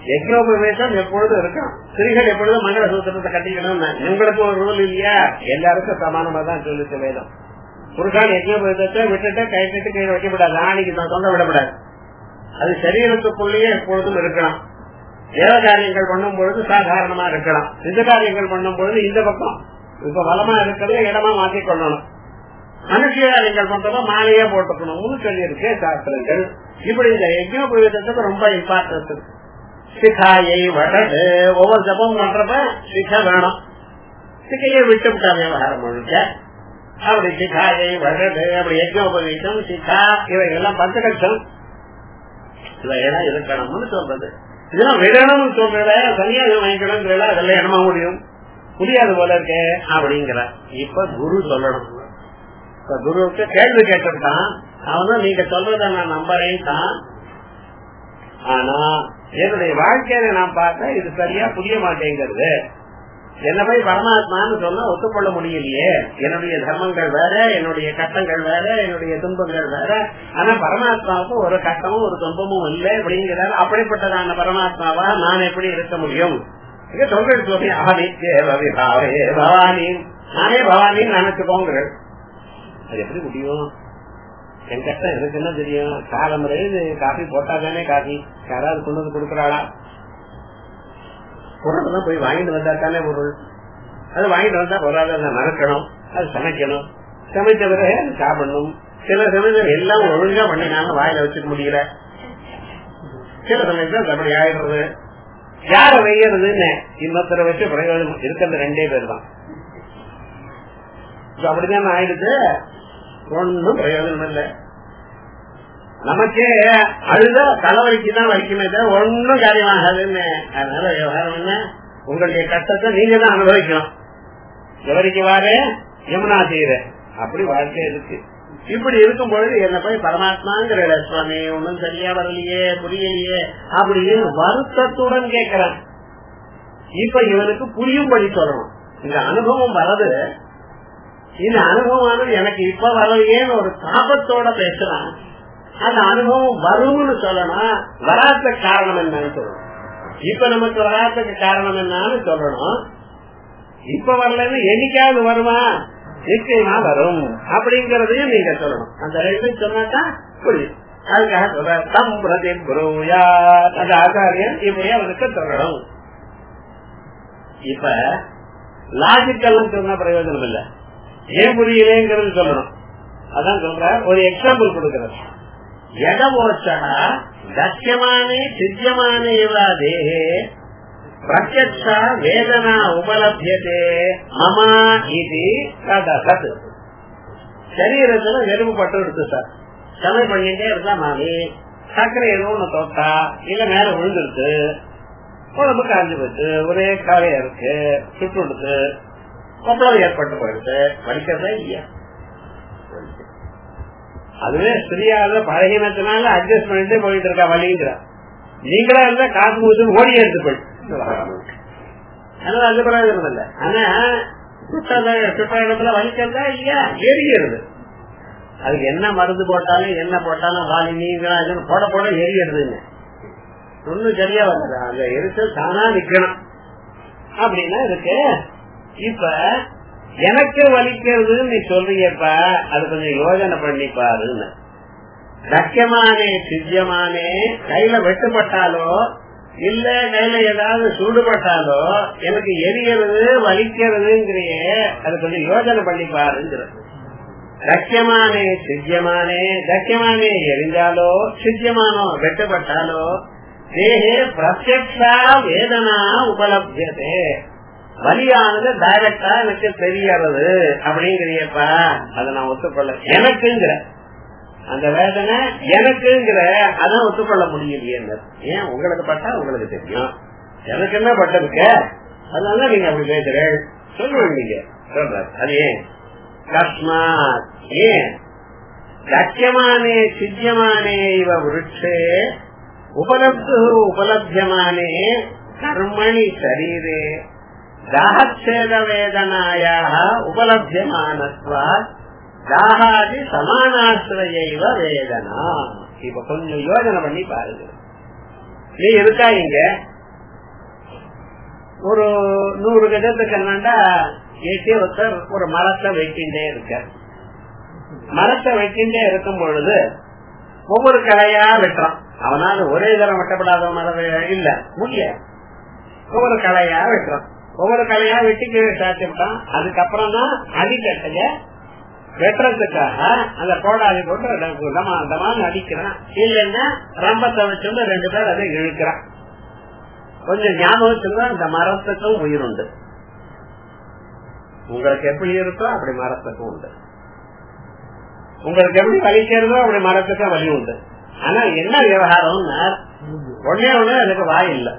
யஜ்னோபவேசம் எப்பொழுதும் இருக்கும் ஸ்திரீகள் எப்பொழுதும் மங்கள சூத்திரத்தை கட்டிக்கணும் உங்களுக்கு ஒரு ரூல் இல்லையா எல்லாருக்கும் சமானமா தான் சொல்லிச்சு வேதம் புருஷான் யஜ்னோபவேதத்தை விட்டுட்டு கை கட்டி கை வைக்கப்படாது ஆணிக்கு தான் தொங்க விடப்படாது அது சரீரத்துக்குள்ளேயே எப்பொழுதும் இருக்கணும் தேவ காரியங்கள் பண்ணும் பொழுது சாதாரணமா இருக்கலாம் இந்த காரியங்கள் பண்ணும் பொழுது இந்த பக்கம் இப்ப வளமா இருக்கிறத இடமா மாற்றி கொள்ளணும் மனுஷ காரியங்கள் பண்றப்ப மாலையா போட்டுக்கணும்னு சொல்லி இருக்கு சாஸ்திரங்கள் இப்படி இந்த யஜ்னோபவேதத்துக்கு ரொம்ப இம்பார்ட்டன்ஸ் இருக்கு சிகாயை வடடு ஒவ்வொரு ஜபம் பண்றப்ப சிக வேணும் சிகையை விட்டு விட்டா விவகாரம் முழுக்க அப்படி சிகாயை வடடு அப்படி யஜ்னோபவீதம் சிகா இவைகள்லாம் பஞ்சகட்சம் இவையெல்லாம் இருக்கணும்னு சொல்றது இதெல்லாம் விடணும்னு சொல்றத சன்னியாசம் வாங்கிக்கணும் அதெல்லாம் என்னமா முடியும் முடியாது போல இருக்கே அப்படிங்கிற இப்ப குரு சொல்லணும் இப்ப குருவுக்கு கேள்வி கேட்டுட்டான் அவனும் நீங்க சொல்றத நான் நம்புறேன் தான் ஆனா என்னுடைய வாழ்க்கையில நான் பார்த்தா இது சரியா புரிய மாட்டேங்கிறது என்ன போய் பரமாத்மான்னு சொன்னா ஒத்துக்கொள்ள முடியலையே என்னுடைய தர்மங்கள் வேற என்னுடைய கட்டங்கள் வேற என்னுடைய துன்பங்கள் வேற ஆனா பரமாத்மாவுக்கு ஒரு கட்டமும் ஒரு துன்பமும் இல்லை அப்படிங்கிறார் அப்படிப்பட்டதான பரமாத்மாவா நான் எப்படி இருக்க முடியும் சொல்றேன் சுவாமி ஆதித்யேவவிபாவே பவானி நானே பவானின்னு நினைச்சுக்கோங்கிறேன் அது எப்படி முடியும் என் கஷ்டம் எனக்கு என்ன தெரியும் காலம் காஃபி போட்டா தானே காஃபி யாராவது கொண்டு வந்து கொடுக்கறாளா பொருள் தான் போய் வாங்கிட்டு வந்தா தானே பொருள் அது வாங்கிட்டு வந்தா பொருளாதார அதை மறக்கணும் அது சமைக்கணும் சமைத்த பிறகு அது சாப்பிடணும் சில சமயத்தில் எல்லாம் ஒழுங்கா பண்ணினாலும் வாயில வச்சுக்க முடியல சில சமயத்தில் அப்படி ஆயிடுறது யார வெய்யறதுன்னு இன்னொருத்தரை வச்சு பிரயோஜனம் இருக்கிறது ரெண்டே பேர் தான் அப்படிதான் ஆயிடுது ஒன்னும் பிரயோஜனம் இல்லை நமக்கே அழுத தலைவலிக்கு தான் வலிக்குமே தவிர ஒன்னும் காரியமாகாதுன்னு அதனால விவகாரம் என்ன உங்களுடைய கஷ்டத்தை நீங்க தான் அனுபவிக்கணும் எவருக்கு வாரு யமுனா செய்யற அப்படி வாழ்க்கை இருக்கு இப்படி இருக்கும் பொழுது என்ன போய் பரமாத்மாங்கிற சுவாமி ஒன்னும் சரியா வரலையே புரியலையே அப்படின்னு வருத்தத்துடன் கேட்கிறான் இப்ப இவனுக்கு புரியும்படி சொல்லணும் இந்த அனுபவம் வரது இந்த அனுபவம் எனக்கு இப்ப வரலையேன்னு ஒரு தாபத்தோட பேசுறான் அந்த அனுபவம் வரும்னு சொல்லணும் வராத காரணம் என்னன்னு சொல்லணும் இப்ப நமக்கு வராததுக்கு காரணம் என்னன்னு சொல்லணும் இப்ப வரலன்னு என்னைக்காவது வருமா நிச்சயமா வரும் அப்படிங்கறதையும் நீங்க சொல்லணும் அந்த ரெண்டு சொன்னாதான் புரியும் அதுக்காக சொல்ற தம் பிரதி புரோயா அந்த ஆச்சாரியன் இப்படி அவனுக்கு சொல்லணும் இப்ப லாஜிக்கல் சொன்ன பிரயோஜனம் இல்ல ஏன் புரியலேங்கிறது சொல்லணும் அதான் சொல்ற ஒரு எக்ஸாம்பிள் கொடுக்கிறது எடவோச்சா தட்சியமானே சித்தியமானே தேகே பிரத்யக்ஷ வேதனா உபலபியதே மமா இது ததசத் சரீரத்துல நெருப்பு பட்டு எடுத்து சார் சமையல் பண்ணிட்டே இருந்தா மாமி சர்க்கரை ஏதோ ஒண்ணு தொட்டா இல்ல மேல விழுந்துருக்கு உடம்பு காஞ்சி போச்சு ஒரே காலையா இருக்கு சுட்டு எடுத்து கொப்பளம் ஏற்பட்டு போயிடுது வலிக்கிறதா இல்லையா அதுவே ஸ்திரியாத பழகினத்தினால அட்ஜஸ்ட் பண்ணிட்டு போயிட்டு இருக்கா வலிங்கிற நீங்களா இருந்தா காசு முடிச்சு ஓடி எடுத்து போய் அதனால அது பிரயோஜனம் இல்ல ஆனா சுட்ட இடத்துல வலிக்கிறதா இல்லையா எரிகிறது அதுக்கு என்ன மருந்து போட்டாலும் என்ன போட்டாலும் வாலி நீங்களா போட போட எரியறதுங்க ஒன்னும் சரியா வராது அந்த எரிச்சல் தானா நிக்கணும் அப்படின்னா இருக்கு இப்ப எனக்கு வலிக்கிறதுன்னு நீ சொல்றீங்கப்பா அது கொஞ்சம் யோஜனை பண்ணி பாருன்னு லட்சியமானே சித்தியமானே கையில வெட்டுப்பட்டாலோ இல்ல கையில ஏதாவது சூடுபட்டாலோ எனக்கு எரியறது வலிக்கிறதுங்கிறியே அது கொஞ்சம் யோஜனை பண்ணி பாருங்கிறது லட்சியமானே சித்தியமானே லட்சியமானே எரிஞ்சாலோ சித்தியமானோ வெட்டுப்பட்டாலோ தேகே பிரத்யக்ஷா வேதனா உபலபியதே வலியானது டைரக்டா எனக்கு தெரியறது அப்படிங்கிறியப்பா அதை நான் ஒத்துக்கொள்ள எனக்குங்கிற அந்த வேதனை எனக்குங்கிற அதான் ஒத்துக்கொள்ள முடியலையே ஏன் உங்களுக்கு பட்டா உங்களுக்கு தெரியும் எனக்கு என்ன பட்டிருக்க அதனால நீங்க அப்படி பேசுறேன் சொல்லுவேன் நீங்க சொல்ற அது ஏன் கஸ்மாத் ஏன் லட்சியமானே சித்தியமானே இவ விருட்சே உபலப்து உபலபியமானே கர்மணி சரீரே தாஹேத வேதனாயாக உபலபியமானத்வாத் தாகாதி சமானாசிரயைவ வேதனா இப்ப கொஞ்சம் யோஜனை பண்ணி பாருங்க நீ இருக்கா இங்க ஒரு நூறு கஜத்துக்கு என்னண்டா ஏற்றி ஒருத்தர் ஒரு மரத்தை வெட்டிண்டே இருக்கார் மரத்தை வெட்டிண்டே இருக்கும் பொழுது ஒவ்வொரு கலையா வெட்டுறான் அவனால ஒரே தரம் வெட்டப்படாத மரம் இல்ல முடியாது ஒவ்வொரு கலையா வெட்டுறான் ஒவ்வொரு கலையா வெட்டி கீழே சாத்திட்டான் அதுக்கப்புறம் தான் அடிக்கட்டைய வெட்டுறதுக்காக அந்த கோடாலி போட்டு தமான் அடிக்கிறான் இல்லைன்னா ரம்பத்தை வச்சு ரெண்டு பேர் அதை இழுக்கிறான் கொஞ்சம் ஞாபகம் வச்சுருந்தா அந்த மரத்துக்கும் உயிர் உண்டு உங்களுக்கு எப்படி இருக்கோ அப்படி மரத்துக்கும் உண்டு உங்களுக்கு எப்படி வலிக்கிறதோ அப்படி மரத்துக்கும் வலி உண்டு ஆனா என்ன விவகாரம்னா ஒன்னே ஒண்ணு அதுக்கு வாய் இல்ல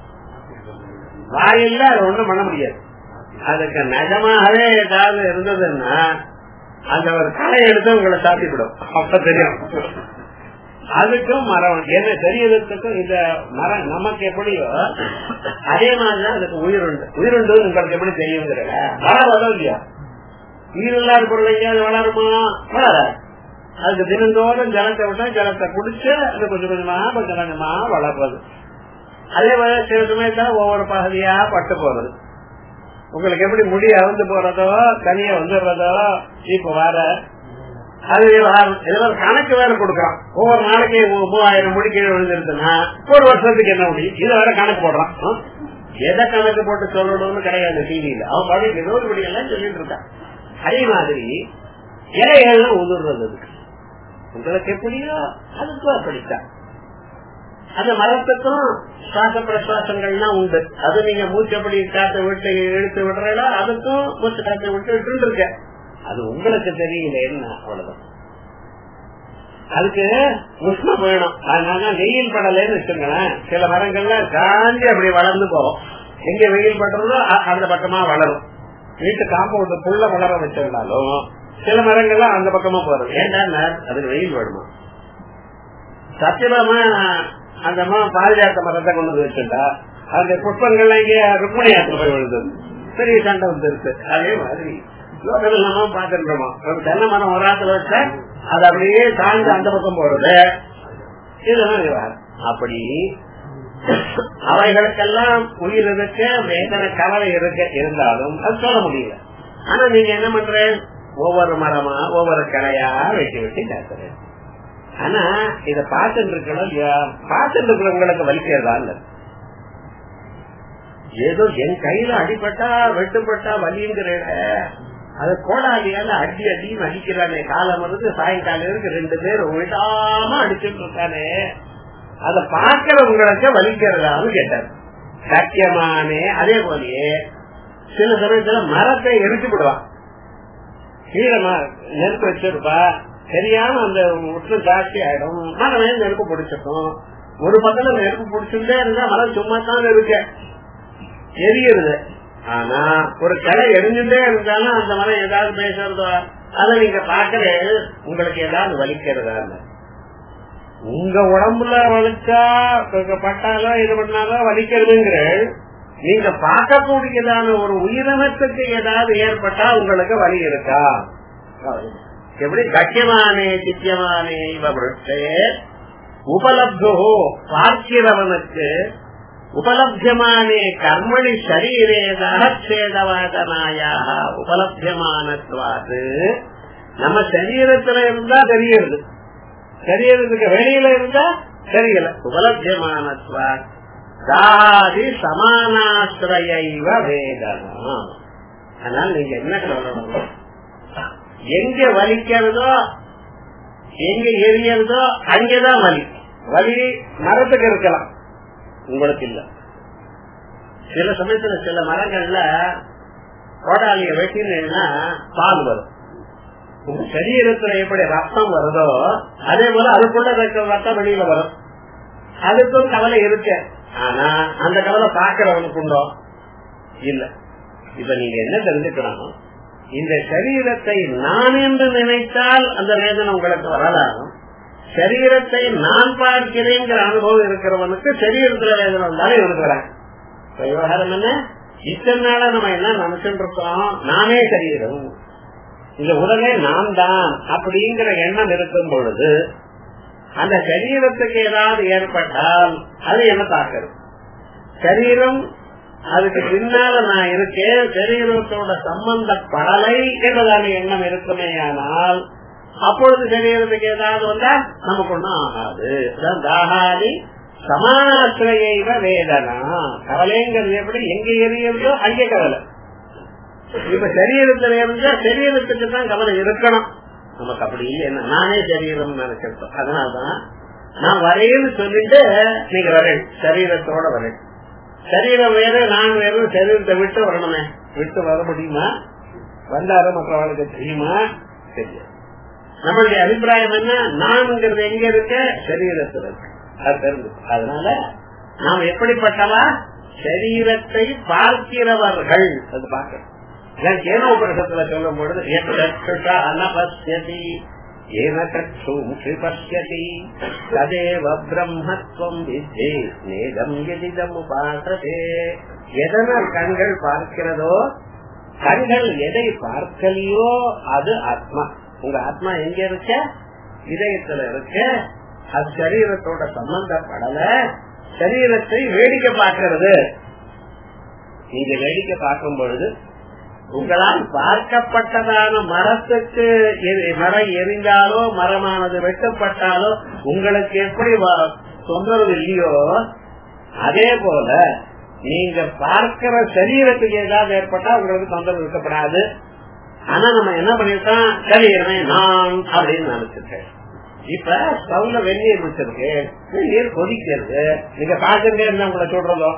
வாய் இல்ல அது ஒண்ணும் பண்ண முடியாது அதுக்கு நிஜமாகவே ஏதாவது இருந்ததுன்னா அந்த ஒரு களை எடுத்து உங்களை சாப்பிடும் அப்ப தெரியும் அதுக்கும் மரம் என்ன தெரியறதுக்கும் இந்த மரம் நமக்கு எப்படியோ அதே மாதிரிதான் அதுக்கு உயிருண்டு உயிருண்டு உங்களுக்கு எப்படி தெரியுங்கிற மரம் வரும் இல்லையா உயிர் இல்லாத பொருள் எங்கேயாவது வளருமா வளராது அதுக்கு தினந்தோறும் ஜலத்தை விட்டா ஜலத்தை குடிச்சு அது கொஞ்சம் கொஞ்சமா கொஞ்சம் கொஞ்சமா வளர்றது அதே மாதிரி சில சமயத்துல ஒவ்வொரு பகுதியா பட்டு போறது உங்களுக்கு எப்படி முடி அவுந்து போறதோ தனியா வந்துடுறதோ இப்ப வர அது விவகாரம் கணக்கு வேற கொடுக்கறான் ஒவ்வொரு நாளைக்கு மூவாயிரம் முடி கீழே விழுந்துருச்சுன்னா ஒரு வருஷத்துக்கு என்ன முடியும் இதை வேற கணக்கு போடுறான் எதை கணக்கு போட்டு சொல்லணும்னு கிடையாது டிவியில அவன் பழைய ஏதோ ஒரு முடியெல்லாம் சொல்லிட்டு இருக்கான் அதே மாதிரி இலைகள்லாம் உதிர்றது உங்களுக்கு எப்படியோ அதுக்கும் அப்படித்தான் அந்த மரத்துக்கும் சுவாச பிரசுவாசங்கள்லாம் உண்டு அது நீங்க மூச்சப்படி காத்த விட்டு இழுத்து விடுறா அதுக்கும் மூச்சு காத்த விட்டு விட்டு இருக்க அது உங்களுக்கு தெரியல என்ன அவ்வளவுதான் அதுக்கு உஷ்ணம் வேணும் அதனால வெயில் படலைன்னு வச்சுங்களேன் சில மரங்கள்ல காஞ்சி அப்படி வளர்ந்து போகும் எங்க வெயில் படுறதோ அந்த பக்கமா வளரும் வீட்டு காம்பவுண்ட் புள்ள வளர வச்சிருந்தாலும் சில மரங்கள்லாம் அந்த பக்கமா போறது ஏன்னா அதுக்கு வெயில் வேணுமா சத்தியமா அந்த பாரிஜாத்த மரத்தை கொண்டு வந்து வச்சுட்டா அந்த புஷ்பங்கள்லாம் இங்கே ருக்மணி யாத்திரை போய் விழுந்தது பெரிய சண்டை வந்து இருக்கு அதே மாதிரி லோகத்தில் நம்ம பாத்துருக்கோமா ஒரு தென்னை மரம் ஒரு ஆத்துல வச்சா அது அப்படியே தாழ்ந்து அந்த பக்கம் போறது இதுதான் அப்படி அவைகளுக்கெல்லாம் உயிர் இருக்க வேதனை கவலை இருக்க இருந்தாலும் அது சொல்ல முடியல ஆனா நீங்க என்ன பண்ற ஒவ்வொரு மரமா ஒவ்வொரு கிளையா வெட்டி வெட்டி காத்துறேன் ஆனா இத பார்த்துட்டு இருக்கணும் இல்லையா பார்த்துட்டு இருக்கிறவங்களுக்கு வலிக்கிறதா இல்ல ஏதோ என் கையில அடிபட்டா வெட்டுப்பட்டா வலிங்கிற அது கோடாலியால அடி அடின்னு அடிக்கிறானே காலம் வந்து சாயங்காலம் இருக்கு ரெண்டு பேரும் விடாம அடிச்சுட்டு இருக்கானே அத பாக்கிறவங்களுக்கு வலிக்கிறதான்னு கேட்டார் சத்தியமானே அதே போலயே சில சமயத்துல மரத்தை எரிச்சு விடுவான் கீழே நெருப்பு வச்சிருப்பா தெரியாம அந்த உற்று ஜாஸ்தி ஆயிடும் மரமே நெருப்பு பிடிச்சிருக்கும் ஒரு பக்கத்துல நெருப்பு பிடிச்சிருந்தே இருந்தா மரம் சும்மா தான் இருக்க எரியுது ஆனா ஒரு கிளை எரிஞ்சுட்டே இருந்தாலும் அந்த மரம் ஏதாவது பேசுறதோ அதை நீங்க பாக்குற உங்களுக்கு ஏதாவது வலிக்கிறதா இல்ல உங்க உடம்புல வலிச்சா பட்டாலோ இது பண்ணாலோ வலிக்கிறதுங்கிற நீங்க பார்க்கக்கூடியதான ஒரு உயிரினத்துக்கு ஏதாவது ஏற்பட்டா உங்களுக்கு வலி இருக்கா எப்படி கட்டியமானே சித்தியமானே இவருடைய உபலப்தோ பார்க்கிறவனுக்கு உபலபியமானே கர்மணி சரீரே தகச்சேதவாதனாயாக உபலபியமானத்வாது நம்ம சரீரத்துல இருந்தா தெரியுது சரீரத்துக்கு வெளியில இருந்தா தெரியல உபலபியமானத்வா தாதி சமானாசிரயைவ வேதனா அதனால நீங்க என்ன சொல்லணும் எங்க வலிக்கிறதோ எங்க எரியறதோ அங்கேதான் வலி வலி மரத்துக்கு இருக்கலாம் உங்களுக்கு இல்ல சில சமயத்துல சில மரங்கள்ல கோடாலிய வெட்டினா பால் வரும் உங்க சரீரத்துல எப்படி ரத்தம் வருதோ அதே போல அதுக்குள்ள ரத்தம் வெளியில வரும் அதுக்கும் கவலை இருக்கு ஆனா அந்த கவலை பாக்குறவனுக்கு உண்டோ இல்ல இப்ப நீங்க என்ன தெரிஞ்சுக்கணும் இந்த சரீரத்தை நான் என்று நினைத்தால் அந்த வேதனை உங்களுக்கு வரலாம் சரீரத்தை நான் பார்க்கிறேங்கிற அனுபவம் இருக்கிறவனுக்கு சரீரத்துல வேதனை வந்தாலும் இவனுக்கு வராங்க விவகாரம் என்ன இத்தனை நாளா நம்ம என்ன நினைச்சுட்டு இருக்கோம் நானே சரீரம் இந்த உடனே நான் தான் அப்படிங்கிற எண்ணம் இருக்கும் பொழுது அந்த சரீரத்துக்கு ஏதாவது ஏற்பட்டால் அது என்ன தாக்குறது சரீரம் அதுக்கு பின்னால நான் இருக்கேன் சரீரத்தோட சம்பந்தப்படலை என்றதான எண்ணம் இருக்குமே ஆனால் அப்பொழுது சரீரத்துக்கு ஏதாவது வந்தா நமக்கு ஒண்ணும் ஆகாது தாகாதி சமாசிரையைவ வேதனா கவலைங்கிறது எப்படி எங்க எரியுதோ அங்கே கவலை இப்ப சரீரத்துல இருந்தா சரீரத்துக்கு தான் கவலை இருக்கணும் நமக்கு அப்படி இல்லைன்னா நானே சரீரம் நினைச்சிருக்கோம் அதனாலதான் நான் வரேன்னு சொல்லிட்டு நீங்க வரேன் சரீரத்தோட வரேன் சரீரம் வேற நான் வேற சரீரத்தை விட்டு வரணுமே விட்டு வர முடியுமா வந்தாரு மற்றவர்களுக்கு தெரியுமா தெரியாது நம்மளுடைய அபிப்பிராயம் என்ன நான்ங்கிறது எங்க இருக்க சரீரத்தில் இருக்கு அது தெரிஞ்சு அதனால நாம் எப்படிப்பட்டவா சரீரத்தை பார்க்கிறவர்கள் அது பார்க்கணும் கேனோபரிசத்துல சொல்லும் பொழுது அனபஸ்யதி ஏன கட்சூமுகி பசியதி ததேவ பிரம்மத்துவம் வித்தே நேதம் எதிதம் உபாசதே எதனால் கண்கள் பார்க்கிறதோ கண்கள் எதை பார்க்கலையோ அது ஆத்மா உங்க ஆத்மா எங்க இருக்க இதயத்துல இருக்க அது சரீரத்தோட சம்பந்தப்படல சரீரத்தை வேடிக்கை பார்க்கிறது நீங்க வேடிக்கை பார்க்கும் பொழுது உங்களால் பார்க்கப்பட்டதான மரத்துக்கு மரம் எரிந்தாலோ மரமானது வெட்டப்பட்டாலோ உங்களுக்கு எப்படி தொந்தரவு இல்லையோ அதே போல நீங்க பார்க்கிற சரீரத்துக்கு ஏதாவது ஏற்பட்டா உங்களுக்கு தொந்தரவு இருக்கப்படாது ஆனா நம்ம என்ன பண்ணிருக்கோம் சரீரமே நான் அப்படின்னு நினைச்சிருக்கேன் இப்ப ஸ்டவ்ல வெந்நீர் வச்சிருக்கு வெந்நீர் கொதிக்கிறது நீங்க பாக்குறதே இருந்தா உங்களை சொல்றதோ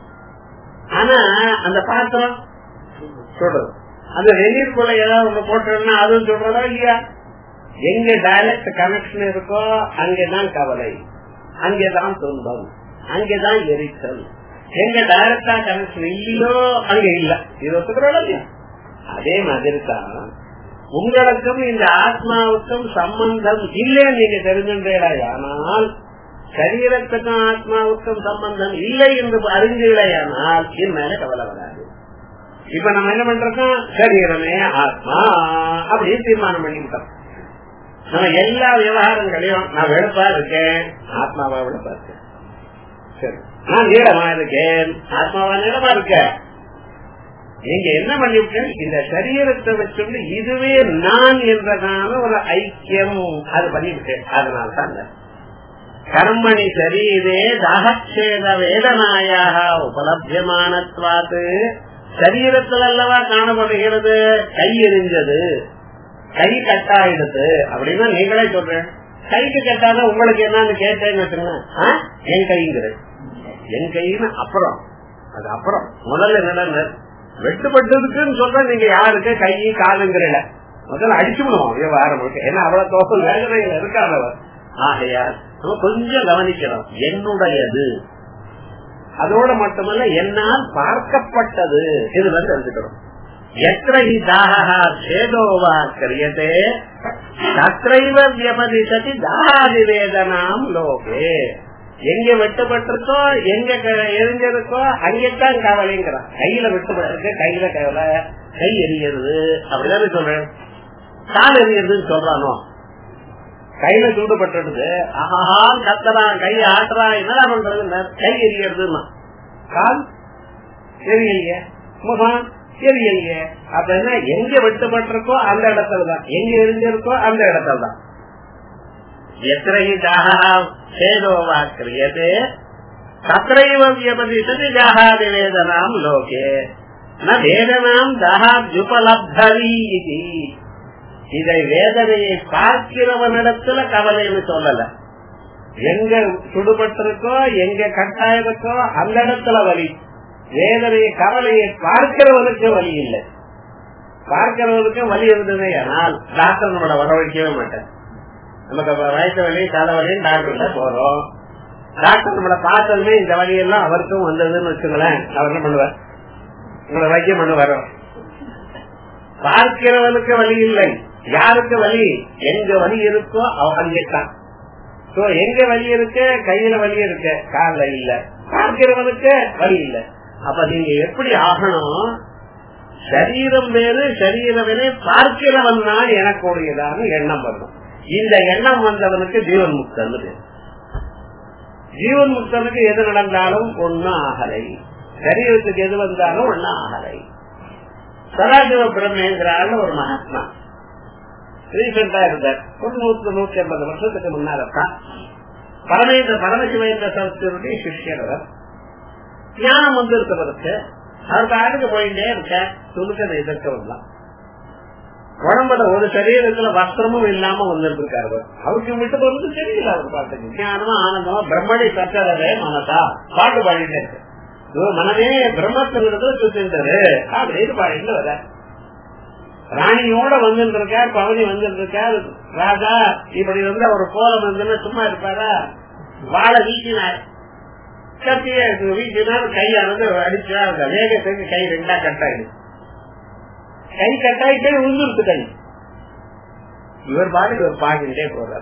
ஆனா அந்த பாத்திரம் சொல்றது அந்த வெந்நீருக்குள்ள ஏதாவது ஒண்ணு போட்டோம்னா அதுவும் சொல்றதா இல்லையா எங்க டைரக்ட் கனெக்ஷன் இருக்கோ அங்கேதான் கவலை அங்கேதான் துன்பம் அங்கேதான் எரிச்சல் எங்க டைரக்டா கனெக்ஷன் இல்லையோ அங்க இல்ல இது ஒத்துக்கிறோம் இல்லையா அதே மாதிரி தான் உங்களுக்கும் இந்த ஆத்மாவுக்கும் சம்பந்தம் இல்லைன்னு நீங்க தெரிஞ்சுட்டீர்களானால் சரீரத்துக்கும் ஆத்மாவுக்கும் சம்பந்தம் இல்லை என்று அறிஞ்சீர்களானால் என் மேல கவலை வராது இப்ப நம்ம என்ன பண்றோம் சரீரமே ஆத்மா அப்படின்னு தீர்மானம் பண்ணிவிட்டோம் நம்ம எல்லா விவகாரங்களையும் நான் வெளுப்பா இருக்கேன் ஆத்மாவா வெளுப்பா இருக்கேன் சரி நான் நீளமா இருக்கேன் ஆத்மாவா நீளமா இருக்கேன் நீங்க என்ன பண்ணிவிட்டேன் இந்த சரீரத்தை வச்சுட்டு இதுவே நான் என்றதான ஒரு ஐக்கியம் அது பண்ணிவிட்டேன் அதனால தான் கர்மணி சரீரே தாகச்சேத வேதனாயாக உபலபியமானத்வாத்து சரீரத்தில் அல்லவா காணப்படுகிறது கை எரிஞ்சது கை கட்டாயிடுது அப்படின்னா நீங்களே சொல்றேன் கைக்கு கட்டாத உங்களுக்கு என்னன்னு கேட்டேன்னு வச்சுங்க என் கைங்கிறது என் கைன்னு அப்புறம் அது அப்புறம் முதல்ல என்ன வெட்டுப்பட்டதுக்குன்னு சொல்ற நீங்க யாருக்கு கை காலுங்கிறல முதல்ல அடிச்சுடணும் விவகாரம் ஏன்னா அவ்வளவு தோசை வேதனையில இருக்காதவர் ஆகையால் நம்ம கொஞ்சம் கவனிக்கிறோம் என்னுடையது அதோட மட்டுமல்ல என்னால் பார்க்கப்பட்டது இது வந்து தெரிஞ்சுக்கிறோம் எத்திரி தாகா சேதோவா கரியதே தத்ரைவ வியபதிசதி தாகாதி வேதனாம் லோகே எங்க வெட்டுப்பட்டிருக்கோ எங்க எரிஞ்சிருக்கோ அங்கத்தான் கவலைங்கிறான் கையில வெட்டுப்பட்டிருக்கு கையில கவலை கை எரியறது அப்படிதானே சொல்றேன் கால் எரியறதுன்னு சொல்றானோ கையில சூடுபட்டுடுது ஆஹா கத்துறான் கை ஆட்டுறான் என்னடா பண்றது கை எரியறதுன்னா கால் எரியலையே முகம் எரியலையே அப்ப என்ன எங்க வெட்டுப்பட்டிருக்கோ அந்த இடத்துலதான் எங்க எரிஞ்சிருக்கோ அந்த இடத்துலதான் எத்திரை தாகா சேதோவா கிரியதே தத்ரைவ வியபதிசதி ஜாகாதி வேதனாம் லோகே ந வேதனாம் தகாத்யுபலப்தரி இது இதை வேதனையை பார்க்கிறவனிடத்துல கவலைன்னு சொல்லல எங்க சுடுபட்டிருக்கோ எங்க கட்டாயிருக்கோ அந்த இடத்துல வலி வேதனையை கவலையை பார்க்கிறவனுக்கு வலி இல்லை பார்க்கிறவனுக்கு வலி இருந்ததே ஆனால் டாக்டர் நம்மளை வரவழைக்கவே மாட்டேன் நமக்கு வயசு வலி தலை வலியும் டாக்டர்ல போறோம் டாக்டர் நம்மளை பார்த்ததுமே இந்த வழியெல்லாம் அவருக்கும் வந்ததுன்னு வச்சுங்களேன் அவர் என்ன பண்ணுவார் உங்களை வைத்தியம் பண்ணுவார் பார்க்கிறவனுக்கு வழி இல்லை யாருக்கு வலி எங்க வலி இருக்கோ அங்கேதான் சோ எங்க வலி இருக்கு கையில வலி இருக்கு கால இல்ல பார்க்கிறவனுக்கு வலி இல்ல அப்ப நீங்க எப்படி ஆகணும் சரீரம் வேறு சரீரவனே பார்க்கிறவன் தான் எனக்குடையதான எண்ணம் வரணும் இந்த எண்ணம் வந்தவனுக்கு ஜீவன் முக்தன் ஜீவன் முக்தனுக்கு எது நடந்தாலும் ஒன்னும் ஆகலை சரீரத்துக்கு எது வந்தாலும் ஒன்னும் ஆகலை சதாசிவ பிரம்மேந்திரான்னு ஒரு மகாத்மா ரீசெண்டா இருந்தார் ஒரு நூத்தி நூத்தி ஐம்பது வருஷத்துக்கு முன்னால்தான் பரமேந்திர பரமசிவேந்திர சரஸ்வருடைய சிஷ்யர் அவர் ஞானம் வந்து இருக்கவருக்கு அவர் காட்டுக்கு போயிட்டே இருக்க துணுக்கதை எதிர்க்க வரலாம் உடம்புல ஒரு சரீரத்துல வஸ்திரமும் இல்லாம வந்துருக்காரு அவர் அவருக்கு விட்டு போறது தெரியல அவர் பாட்டுக்கு ஞானமா ஆனந்தமா பிரம்மணி சட்டதவே மனதா பாட்டு பாடிட்டே இருக்கு இதோ மனமே பிரம்மத்தினிடத்துல சுத்தின்றது அப்படின்னு பாடிட்டு வர ராணியோட வந்துட்டு இருக்கார் பவனி வந்துட்டு இருக்கார் ராஜா இப்படி வந்து அவர் கோலம் வந்து சும்மா இருப்பாரா வாழை வீசினார் கத்திய வீசினார் கையானது அடிச்சா அந்த வேகத்துக்கு கை ரெண்டா கட்டாயிடுச்சு கை கட்டாயிட்டே உழுந்துருச்சு கை இவர் பாட்டுக்கு ஒரு பாடிட்டே போறார்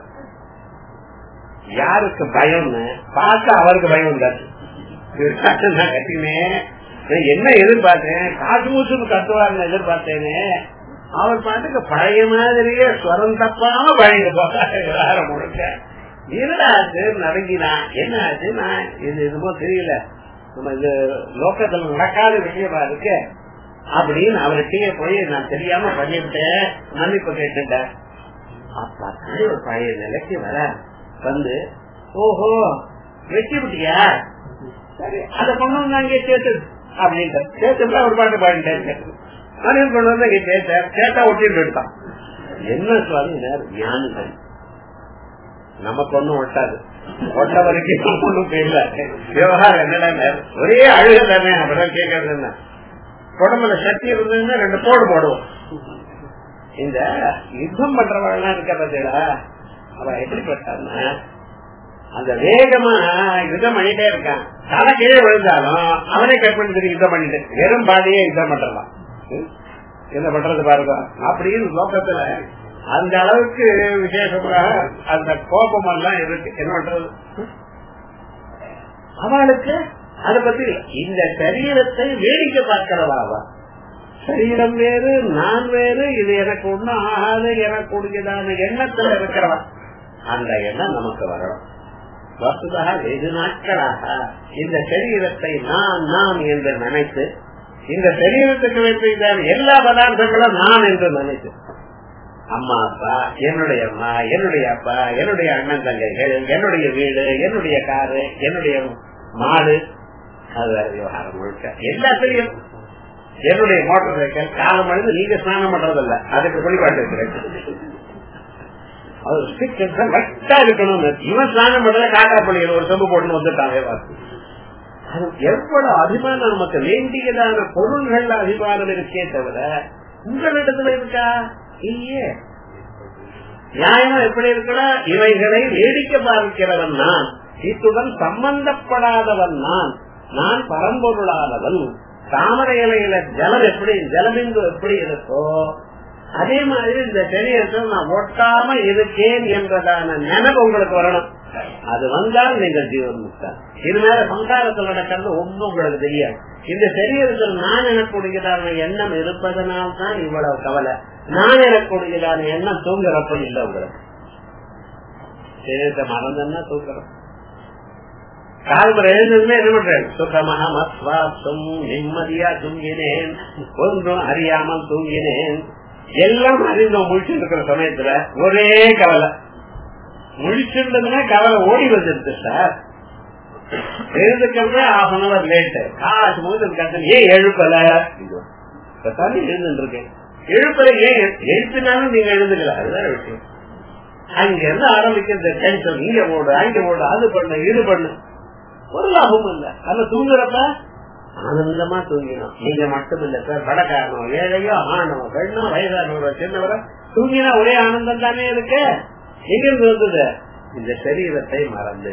யாருக்கு பயம்னு பார்க்க அவருக்கு பயம் வந்தாச்சு இவர் காட்டு நான் கட்டினேன் நான் என்ன எதிர்பார்த்தேன் காசு மூச்சுன்னு கட்டுவாருன்னு எதிர்பார்த்தேனே அவர் பாட்டுக்கு பழைய மாதிரியே ஸ்வரம் தப்பாம பழைய போறாரு முழுக்க என்னடா ஆச்சு நடங்கினா என்ன ஆச்சு நான் இது என்னமோ தெரியல நம்ம இது லோக்கத்துல நடக்காத விஷயமா இருக்கு அப்படின்னு அவர்கிட்டயே போய் நான் தெரியாம பண்ணிவிட்டேன் மன்னிப்பு கேட்டுட்டேன் அப்பா ஒரு பழைய நிலைக்கு வர வந்து ஓஹோ வெட்டி விட்டியா சரி அதை கொண்டு வந்து அங்கே சேர்த்து அப்படின்ட்டு சேர்த்துட்டு ஒரு பாட்டு பாடிட்டேன் மறுபடியும் கொண்டு வந்து அங்கே சேர்த்தேன் சேர்த்தா ஒட்டிட்டு எடுத்தான் என்ன சுவாமி ஞானம் நமக்கு ஒண்ணும் ஒட்டாது ஒட்ட வரைக்கும் ஒண்ணும் தெரியல விவகாரம் என்னடா ஒரே அழுக தானே அப்படிதான் கேட்கறது என்ன உடம்புல சக்தி இருந்ததுன்னா ரெண்டு போடு போடுவோம் இந்த யுத்தம் பண்றவங்க இருக்க பார்த்தீங்களா அவன் எப்படிப்பட்டான்னா அந்த வேகமா யுத்தம் பண்ணிட்டே இருக்கான் தலை கீழே விழுந்தாலும் அவனே கட் பண்ணி யுத்தம் பண்ணிட்டு வெறும் பாடியே யுத்தம் பண்றலாம் என்ன பண்றது பாருங்க அப்படின்னு லோக்கத்துல அந்த அளவுக்கு விசேஷமாக அந்த கோபம் எல்லாம் இருக்கு என்ன பண்றது அவளுக்கு அதை பத்தி இந்த சரீரத்தை வேடிக்கை பார்க்கிறவாவா சரீரம் வேறு நான் வேறு இது எனக்கு ஒண்ணும் ஆகாது எனக்கு கூடியதான எண்ணத்துல இருக்கிறவா அந்த எண்ணம் நமக்கு வரணும் வசுதாக வெகு நாட்களாக இந்த சரீரத்தை நான் நான் என்று நினைத்து இந்த சரீரத்துக்கு வைத்திருந்தால் எல்லா பதார்த்தங்களும் நான் என்று நினைத்து அம்மா அப்பா என்னுடைய அம்மா என்னுடைய அப்பா என்னுடைய அண்ணன் தங்கைகள் என்னுடைய வீடு என்னுடைய காரு என்னுடைய மாடு அது வேற விவகாரம் முழுக்க எல்லாத்தையும் என்னுடைய மோட்டார் சைக்கிள் காலம் அழுது நீங்க ஸ்நானம் பண்றதில்ல அதுக்கு வழிபாட்டு இருக்கிறேன் இருக்கணும் இவன் ஸ்நானம் பண்றத காக்கா பள்ளிகள் ஒரு செம்பு போட்டு வந்துட்டாங்க எவ்வளவு அபிமானம் நமக்கு வேண்டியதான பொருள்கள் அபிமானம் இருக்கே தவிர உங்களிடத்துல இருக்கா இல்லையே நியாயம் எப்படி இருக்கலாம் இவைகளை வேடிக்கை பார்க்கிறவன் நான் இத்துடன் சம்பந்தப்படாதவன் நான் நான் பரம்பொருளானவன் தாமரை இலையில ஜலம் எப்படி ஜலபிந்து எப்படி இருக்கோ அதே மாதிரி இந்த சரீரத்தில் நான் ஒட்டாம இருக்கேன் என்றதான நினைவு உங்களுக்கு வரணும் அது வந்தால் நீங்கள் ஜீவன் முக்தான் இது மேல சம்சாரத்தில் நடக்கிறது ஒன்றும் உங்களுக்கு தெரியாது இந்த சரீரத்தில் நான் எனக்கூடியதான எண்ணம் இருப்பதனால் தான் இவ்வளவு கவலை நான் எனக்கூடியதான எண்ணம் தூங்குறப்ப இல்லை உங்களுக்கு சரீரத்தை மறந்தன்னா தூங்குறோம் கால்முறை எழுந்ததுமே என்ன பண்றேன் சுகமாக மத்வாசம் நிம்மதியா தூங்கினேன் ஒன்றும் அறியாமல் தூங்கினேன் எல்லாம் அறிந்து முழிச்சு இருக்கிற சமயத்துல ஒரே கவலை முழிச்சிருந்ததுன்னா கவலை ஓடி வந்துருது சார் எழுதுக்கிறது ஹாஃப் அன் அவர் லேட்டு காசு போது ஏன் எழுப்பல தண்ணி எழுந்துட்டு இருக்கேன் எழுப்பல ஏன் எழுப்பினாலும் நீங்க எழுதுக்கல அதுதான் விஷயம் அங்க இருந்து ஆரம்பிக்கிறது டென்ஷன் இங்க ஓடு அங்க ஓடு அது பண்ணு இது பண்ணு ஒரு லாபமும் இல்ல அதுல தூங்குறப்ப ஆனந்தமா தூங்கினோம் நீங்க மட்டும் இல்ல சார் படக்காரனோ ஏழையோ ஆணோ பெண்ணோ வயதானவரோ சின்னவரோ தூங்கினா ஒரே ஆனந்தம் தானே இருக்கு எங்க இருந்து வந்தது இந்த சரீரத்தை மறந்து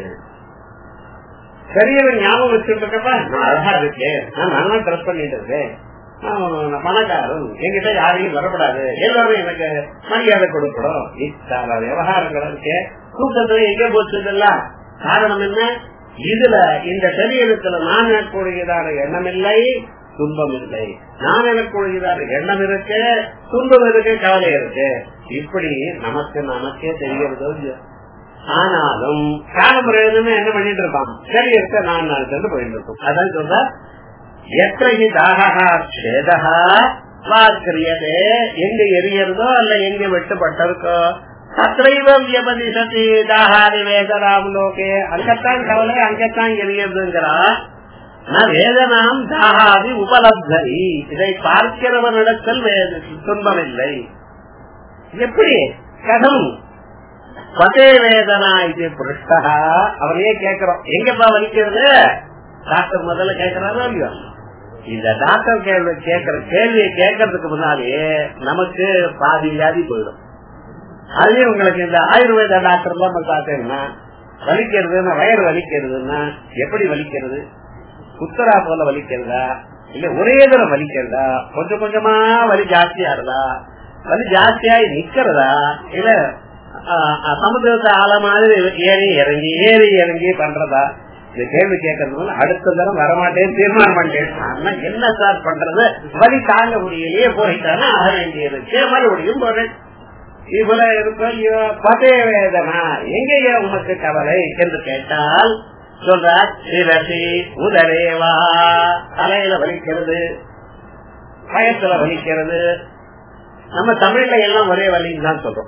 சரீரம் ஞாபகம் வச்சுட்டு இருக்கப்ப நான் அழகா இருக்கேன் நான் நல்லா ட்ரெஸ் பண்ணிட்டு இருக்கேன் நான் பணக்காரன் என்கிட்ட யாரையும் வரப்படாது எல்லாரும் எனக்கு மரியாதை கொடுக்கணும் இத்தனை விவகாரங்கள் இருக்கு தூக்கத்துல எங்க போச்சு இதெல்லாம் காரணம் என்ன இதுல இந்த சரீரத்துல நான் எனக்கூடியதான எண்ணம் இல்லை துன்பம் இல்லை நான் எனக்கூடியதான எண்ணம் இருக்கு துன்பம் இருக்கு கவலை இருக்கு இப்படி நமக்கு நமக்கே தெரிகிறதோ இல்லையோ ஆனாலும் காலமுறை என்ன பண்ணிட்டு இருப்பான் சரீரத்தை நான் நான் சென்று போயிட்டு இருக்கோம் அதான் சொல்ற எத்தனை தாகா சேதா வாக்கிரியதே எங்க எரியறதோ அல்ல எங்க வெட்டுப்பட்டிருக்கோ தத்ரைவம் வியபதிசதி தாகாதி வேதனாம் லோகே அங்கத்தான் கவலை அங்கத்தான் எரியறதுங்கிறா வேதனாம் தாகாதி உபலப்தரி இதை பார்க்கிறவனிடத்தில் துன்பம் இல்லை எப்படி கதம் பதே வேதனா இது புருஷ்டா அவனையே கேட்கிறோம் எங்கப்பா வலிக்கிறது டாக்டர் முதல்ல கேட்கிறாரோ இல்லையோ இந்த டாக்டர் கேள்வி கேட்கிற கேள்வியை கேட்கறதுக்கு முன்னாலேயே நமக்கு பாதி வியாதி போயிடும் அதுலயும் உங்களுக்கு இந்த ஆயுர்வேத டாக்டர் எல்லாம் பார்த்தீங்கன்னா வலிக்கிறதுன்னா வயிறு வலிக்கிறதுன்னா எப்படி வலிக்கிறது குத்தரா போல வலிக்கிறதா இல்ல ஒரே தரம் வலிக்கிறதா கொஞ்சம் கொஞ்சமா வலி ஜாஸ்தியாடுதா வலி ஜாஸ்தியாகி நிக்கிறதா இல்ல சமுதிரத்தை ஆள மாதிரி ஏறி இறங்கி ஏறி இறங்கி பண்றதா இந்த கேள்வி கேட்கறதுனால அடுத்த தரம் வரமாட்டேன் தீர்மானம் பண்ணிட்டேன் என்ன சார் பண்றது வலி தாங்க முடியலையே போயிட்டானா ஆக வேண்டியது மறுபடியும் போறேன் இவ்வளவு இருக்கும் பதே வேதனா எங்கேயே உமக்கு கவலை என்று கேட்டால் சொல்றார் சிரசி உதரேவா தலையில வலிக்கிறது பயத்துல வலிக்கிறது நம்ம தமிழ்ல எல்லாம் ஒரே வலின்னு தான் சொல்றோம்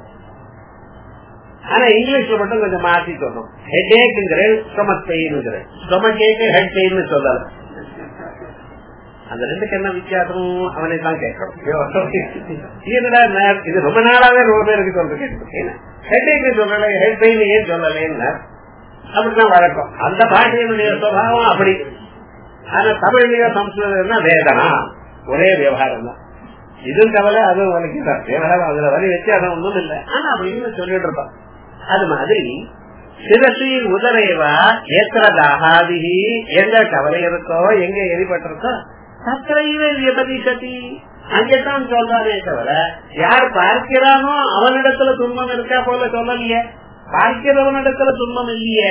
ஆனா இங்கிலீஷ்ல மட்டும் கொஞ்சம் மாத்தி சொல்றோம் ஹெட் ஏக்குங்கிறேன் stomach pain stomach ache head pain சொல்லல அந்த ரெண்டுக்கு என்ன வித்தியாசம் அவனை தான் கேட்கணும் இது ரொம்ப நாளாவே ரொம்ப பேருக்கு சொல்றேன் ஹெட் ஏக்கு சொல்லல ஹெட் பெயின் ஏன் சொல்லலேன்னு அப்படிதான் வழக்கம் அந்த பாஷையினுடைய சுவாவம் அப்படி ஆனா தமிழ்லயோ சம்ஸ்கிருதம் வேதனா ஒரே விவகாரம் தான் இதுவும் கவலை அதுவும் வலிக்குதான் விவகாரம் அதுல வலி வித்தியாசம் ஒன்றும் இல்லை ஆனா அப்படின்னு சொல்லிட்டு இருப்பான் அது மாதிரி சிரசி உதரைவா ஏத்திரதாகாதி எங்க கவலை இருக்கோ எங்க எரிபட்டிருக்கோ சத்தி அங்கேதான் சொல்றானே தவிர யார் பார்க்கிறானோ அவனிடத்துல துன்பம் இருக்கா போல சொல்லலையே பார்க்கிறவனிடத்துல துன்பம் இல்லையே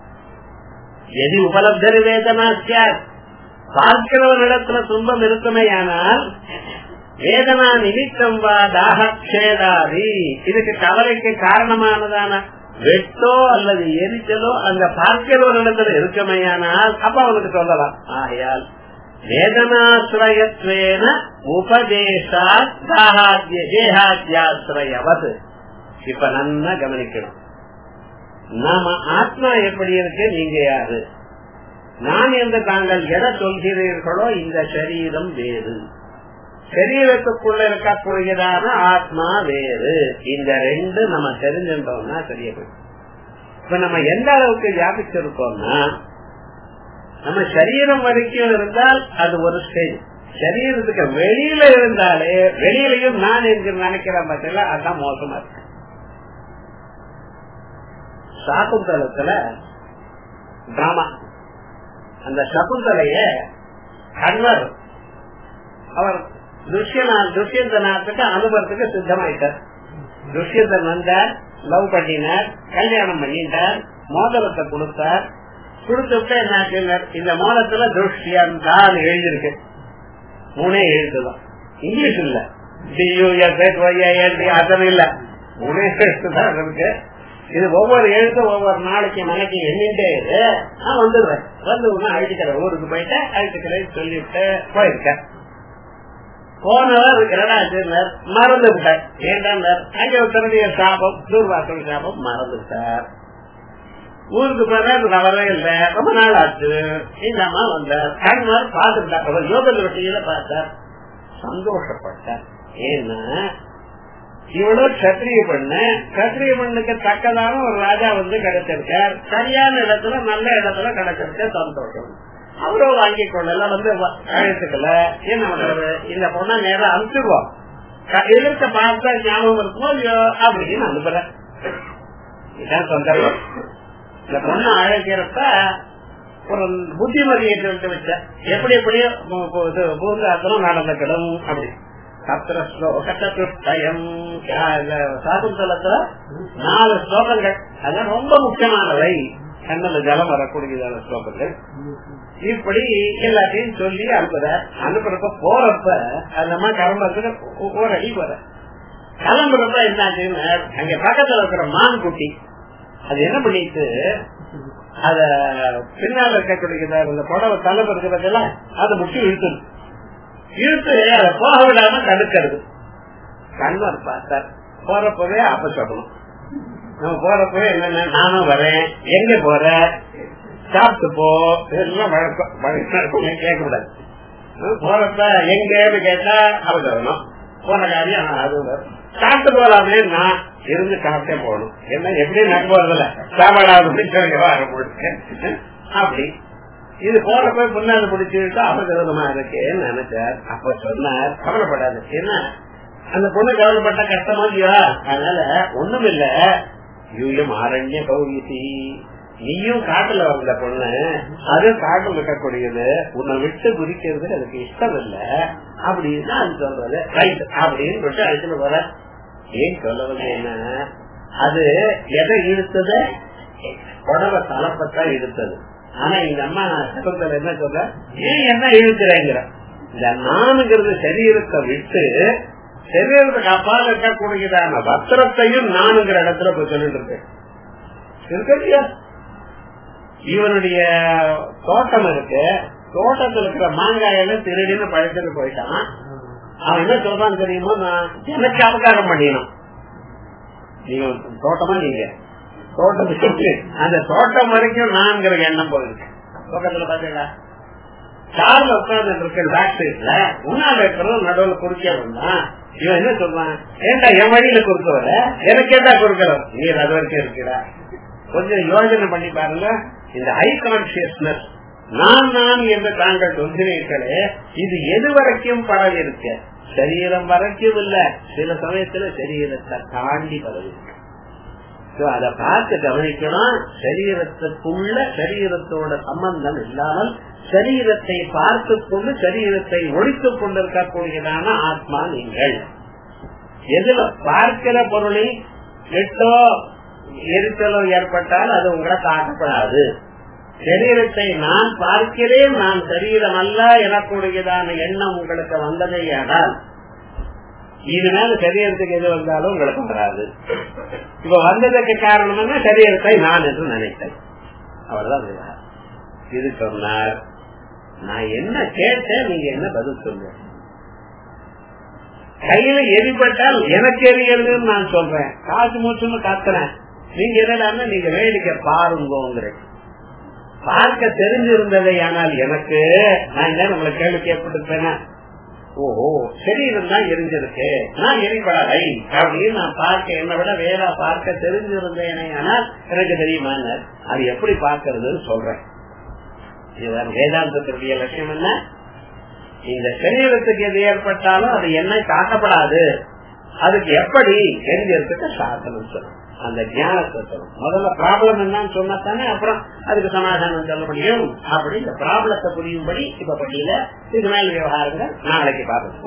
எது உபலப்தரி வேதனா பார்க்கிறவனிடத்துல துன்பம் இருக்குமே ஆனால் வேதனா நிமித்தம் வா தாகக்ஷேதாதி இதுக்கு கவலைக்கு காரணமானதான வெட்டோ அல்லது எரிச்சலோ அந்த பார்க்கிறவனிடத்துல இருக்குமையானால் அப்ப அவனுக்கு சொல்லலாம் ஆகையால் வேதனாசிரயத்வேன உபதேசா தேகாத்தியாசிரயவது இப்ப நல்லா கவனிக்கணும் நாம ஆத்மா எப்படி இருக்கு நீங்க யாரு நான் என்று தாங்கள் எதை சொல்கிறீர்களோ இந்த சரீரம் வேறு சரீரத்துக்குள்ள இருக்கக்கூடியதான ஆத்மா வேறு இந்த ரெண்டு நம்ம தெரிஞ்சிருந்தோம்னா சரியா இப்ப நம்ம எந்த அளவுக்கு வியாபிச்சிருக்கோம்னா நம்ம சரீரம் வரைக்கும் இருந்தால் அது ஒரு ஸ்டேஜ் சரீரத்துக்கு வெளியில இருந்தாலே வெளியிலையும் நான் என்று நினைக்கிறேன் பார்த்தீங்களா அதான் மோசமா இருக்கு சாகுந்தலத்துல டிராமா அந்த சகுந்தலைய கண்ணர் அவர் துஷ்யனா துஷ்யந்தனாத்துக்கு அனுபவத்துக்கு சித்தமாயிட்டார் துஷ்யந்தன் வந்தார் லவ் பண்ணினார் கல்யாணம் பண்ணிட்டார் மோதலத்தை கொடுத்தார் கொடுத்துட்டு என்ன இந்த மோதத்துல துஷ்யந்தான் எழுதிருக்கு மூணே எழுத்துதான் இங்கிலீஷ் இல்ல அதன் இல்ல மூணே எழுத்துதான் இருக்கு இது ஒவ்வொரு எழுத்தும் ஒவ்வொரு நாளைக்கு மனைக்கு எண்ணிட்டே இரு நான் வந்துடுறேன் வந்து உடனே அழைச்சிக்கிறேன் ஊருக்கு போயிட்டு அழைச்சிக்கிறேன்னு சொல்லிட்டு போயிருக்கேன் போனவர் இருக்கிறார் மறந்து விட்டார் ஏண்டார் அங்க ஒருத்தருடைய சாபம் தூர்வாசல் சாபம் மறந்து விட்டார் ஊருக்கு போனார் வரவே இல்லை ரொம்ப நாள் ஆச்சு இந்த அம்மா வந்தார் கண்மார் பார்த்துட்டார் அவர் யோக திருஷ்டியில பார்த்தார் சந்தோஷப்பட்டார் ஏன்னா இவ்வளவு கத்திரிய பண்ணு கத்திரிய பண்ணுக்கு தக்கதான ஒரு ராஜா வந்து கிடைச்சிருக்கார் சரியான இடத்துல நல்ல இடத்துல கிடைச்சிருக்க சந்தோஷம் அவரும் வாங்கி கொள்ளல வந்து அழைத்துக்கல என்ன பண்றது இந்த பொண்ணை நேரம் அனுப்பிடுவோம் எதிர்க்க பார்த்தா ஞாபகம் இருக்குமோ இல்லையோ அப்படின்னு அனுப்புறேன் இதான் சந்தர்ப்பம் இந்த பொண்ணு அழைக்கிறப்ப ஒரு புத்திமதியை சொல்லிட்டு வச்ச எப்படி எப்படியோ பூங்காத்தனம் நடந்துக்கணும் அப்படி சத்திர ஸ்லோகம் சாகுந்தலத்துல நாலு ஸ்லோகங்கள் அதான் ரொம்ப முக்கியமானவை கண்ணல ஜலம் வரக்கூடியதான ஸ்லோகங்கள் இப்படி எல்லாத்தையும் சொல்லி அனுப்புற அனுப்புறப்ப போறப்ப அந்த அம்மா கிளம்புறதுக்கு ஒரு அடி போற கிளம்புறப்ப என்னாச்சுன்னு அங்க பக்கத்துல இருக்கிற மான் குட்டி அது என்ன பண்ணிட்டு அத பின்னால இருக்கக்கூடிய இந்த புடவை தலைப்பு இருக்கிறதுல அதை முட்டி இழுத்துது இழுத்து அதை போக விடாம தடுக்கிறது கண்வர் பார்த்தார் போறப்பவே அப்ப சொல்லணும் நம்ம போறப்பவே என்னென்ன நானும் வரேன் எங்க போற சாப்பிட்டு போ இதெல்லாம் வழக்கம் வழக்கம் கேட்க கூடாது போறப்ப எங்கன்னு கேட்டா அவ சொல்லணும் போன காரியம் அது சாப்பிட்டு போலாமே நான் இருந்து சாப்பிட்டே போகணும் என்ன எப்படி நடக்க போறதில்ல சாப்பாடு அப்படி இது போறப்ப முன்னாடி பிடிச்சிட்டு அபகிரதமா இருக்கேன்னு நினைச்சார் அப்ப சொன்னார் கவலைப்படாது என்ன அந்த பொண்ணு கவலைப்பட்ட கஷ்டமா இல்லையா அதனால ஒண்ணும் இல்ல யூயம் ஆரண்ய கௌரிசி நீயும் காட்டுல வந்த பொண்ணு அது காட்டுல இருக்கக்கூடியது உன்னை விட்டு குறிக்கிறது அதுக்கு இஷ்டம் இல்ல அப்படின்னு அது சொல்றது ரைட் அப்படின்னு சொல்லிட்டு அழைச்சிட்டு வர ஏன் சொல்ல வந்து என்ன அது எதை இழுத்தது உடம்ப தலைப்பத்தான் இழுத்தது ஆனா எங்க அம்மா சட்டத்துல என்ன சொல்ற ஏன் என்ன இழுக்கிறேங்கிற இந்த நானுங்கிறது சரீரத்தை விட்டு சரீரத்துக்கு அப்பால் இருக்கக்கூடியதான வஸ்திரத்தையும் நானுங்கிற இடத்துல போய் சொல்லிட்டு இருக்கேன் இருக்கியா இவனுடைய தோட்டம் இருக்கு தோட்டத்தில் இருக்கிற மாங்காயில திருடின்னு பழத்துட்டு போயிட்டான் அவன் என்ன சொல்றான்னு தெரியுமோ நான் எனக்கு அபகாரம் பண்ணிடணும் நீங்க தோட்டமா நீங்க தோட்டத்துக்கு அந்த தோட்டம் வரைக்கும் நான்கிற எண்ணம் போயிருக்கு தோட்டத்துல பாத்தீங்களா கார்ல உட்கார்ந்து இருக்க பேக் சைட்ல முன்னாள் இருக்கிறது நடுவில் குறுக்கே வந்தான் இவன் என்ன சொல்றான் ஏண்டா என் வழியில குறுக்க வர எனக்கு ஏண்டா குறுக்கிறோம் நீர் அது வரைக்கும் இருக்கிறா கொஞ்சம் யோஜனை பண்ணி பாருங்க இந்த ஹை கான்சியஸ்னஸ் நான் நான் என்று தாங்கள் சொல்கிறீர்களே இது எது வரைக்கும் பரவி இருக்க சரீரம் வரைக்கும் இல்ல சில சமயத்துல சரீரத்தை தாண்டி பரவி இருக்கு அத பார்த்து கவனிக்கணும் சரீரத்துக்குள்ள சரீரத்தோட சம்பந்தம் இல்லாமல் சரீரத்தை பார்த்து கொண்டு சரீரத்தை ஒழித்துக் கொண்டிருக்கக்கூடியதான ஆத்மா நீங்கள் எதுல பார்க்கிற பொருளை எட்டோ எரிச்சலோ ஏற்பட்டால் அது உங்களை தாக்கப்படாது சரீரத்தை நான் பார்க்கிறேன் நான் சரீரம் அல்ல எனக்கூடியதான எண்ணம் உங்களுக்கு வந்ததேயானால் இது மேல சரீரத்துக்கு எது வந்தாலும் உங்களுக்கு வராது இப்ப வந்ததுக்கு காரணம் என்ன சரீரத்தை நான் என்று நினைத்தேன் அவர்தான் இது சொன்னார் நான் என்ன கேட்டேன் நீங்க என்ன பதில் சொல்லுங்க கையில எரிபட்டால் எனக்கு எரியறதுன்னு நான் சொல்றேன் காசு மூச்சுன்னு காத்துறேன் நீங்க என்னடான்னா நீங்க வேடிக்கை பாருங்கிறேன் பார்க்க தெரிஞ்சிருந்ததை ஆனால் எனக்கு நான் என்ன உங்களை கேள்வி கேட்பட்டிருப்பேனா ஓ சரீரம் தான் எரிஞ்சிருக்கு நான் எரிபடலை அப்படின்னு நான் பார்க்க என்னை விட வேற பார்க்க தெரிஞ்சிருந்தேனே ஆனால் எனக்கு தெரியுமா அது எப்படி பார்க்கறதுன்னு சொல்றேன் இதுதான் வேதாந்தத்தினுடைய லட்சியம் என்ன இந்த சரீரத்துக்கு எது ஏற்பட்டாலும் அது என்ன காட்டப்படாது அதுக்கு எப்படி எரிஞ்சதுக்கு சாசனம் சொல்லும் அந்த ஞானத்தை சொல்லும் முதல்ல ப்ராப்ளம் என்னன்னு சொன்னா தானே அப்புறம் அதுக்கு சமாதானம் சொல்ல முடியும் அப்படி இந்த ப்ராப்ளத்தை புரியும்படி இப்ப பள்ளியில இது மேல் விவகாரங்கள் நாளைக்கு பார்க்கணும்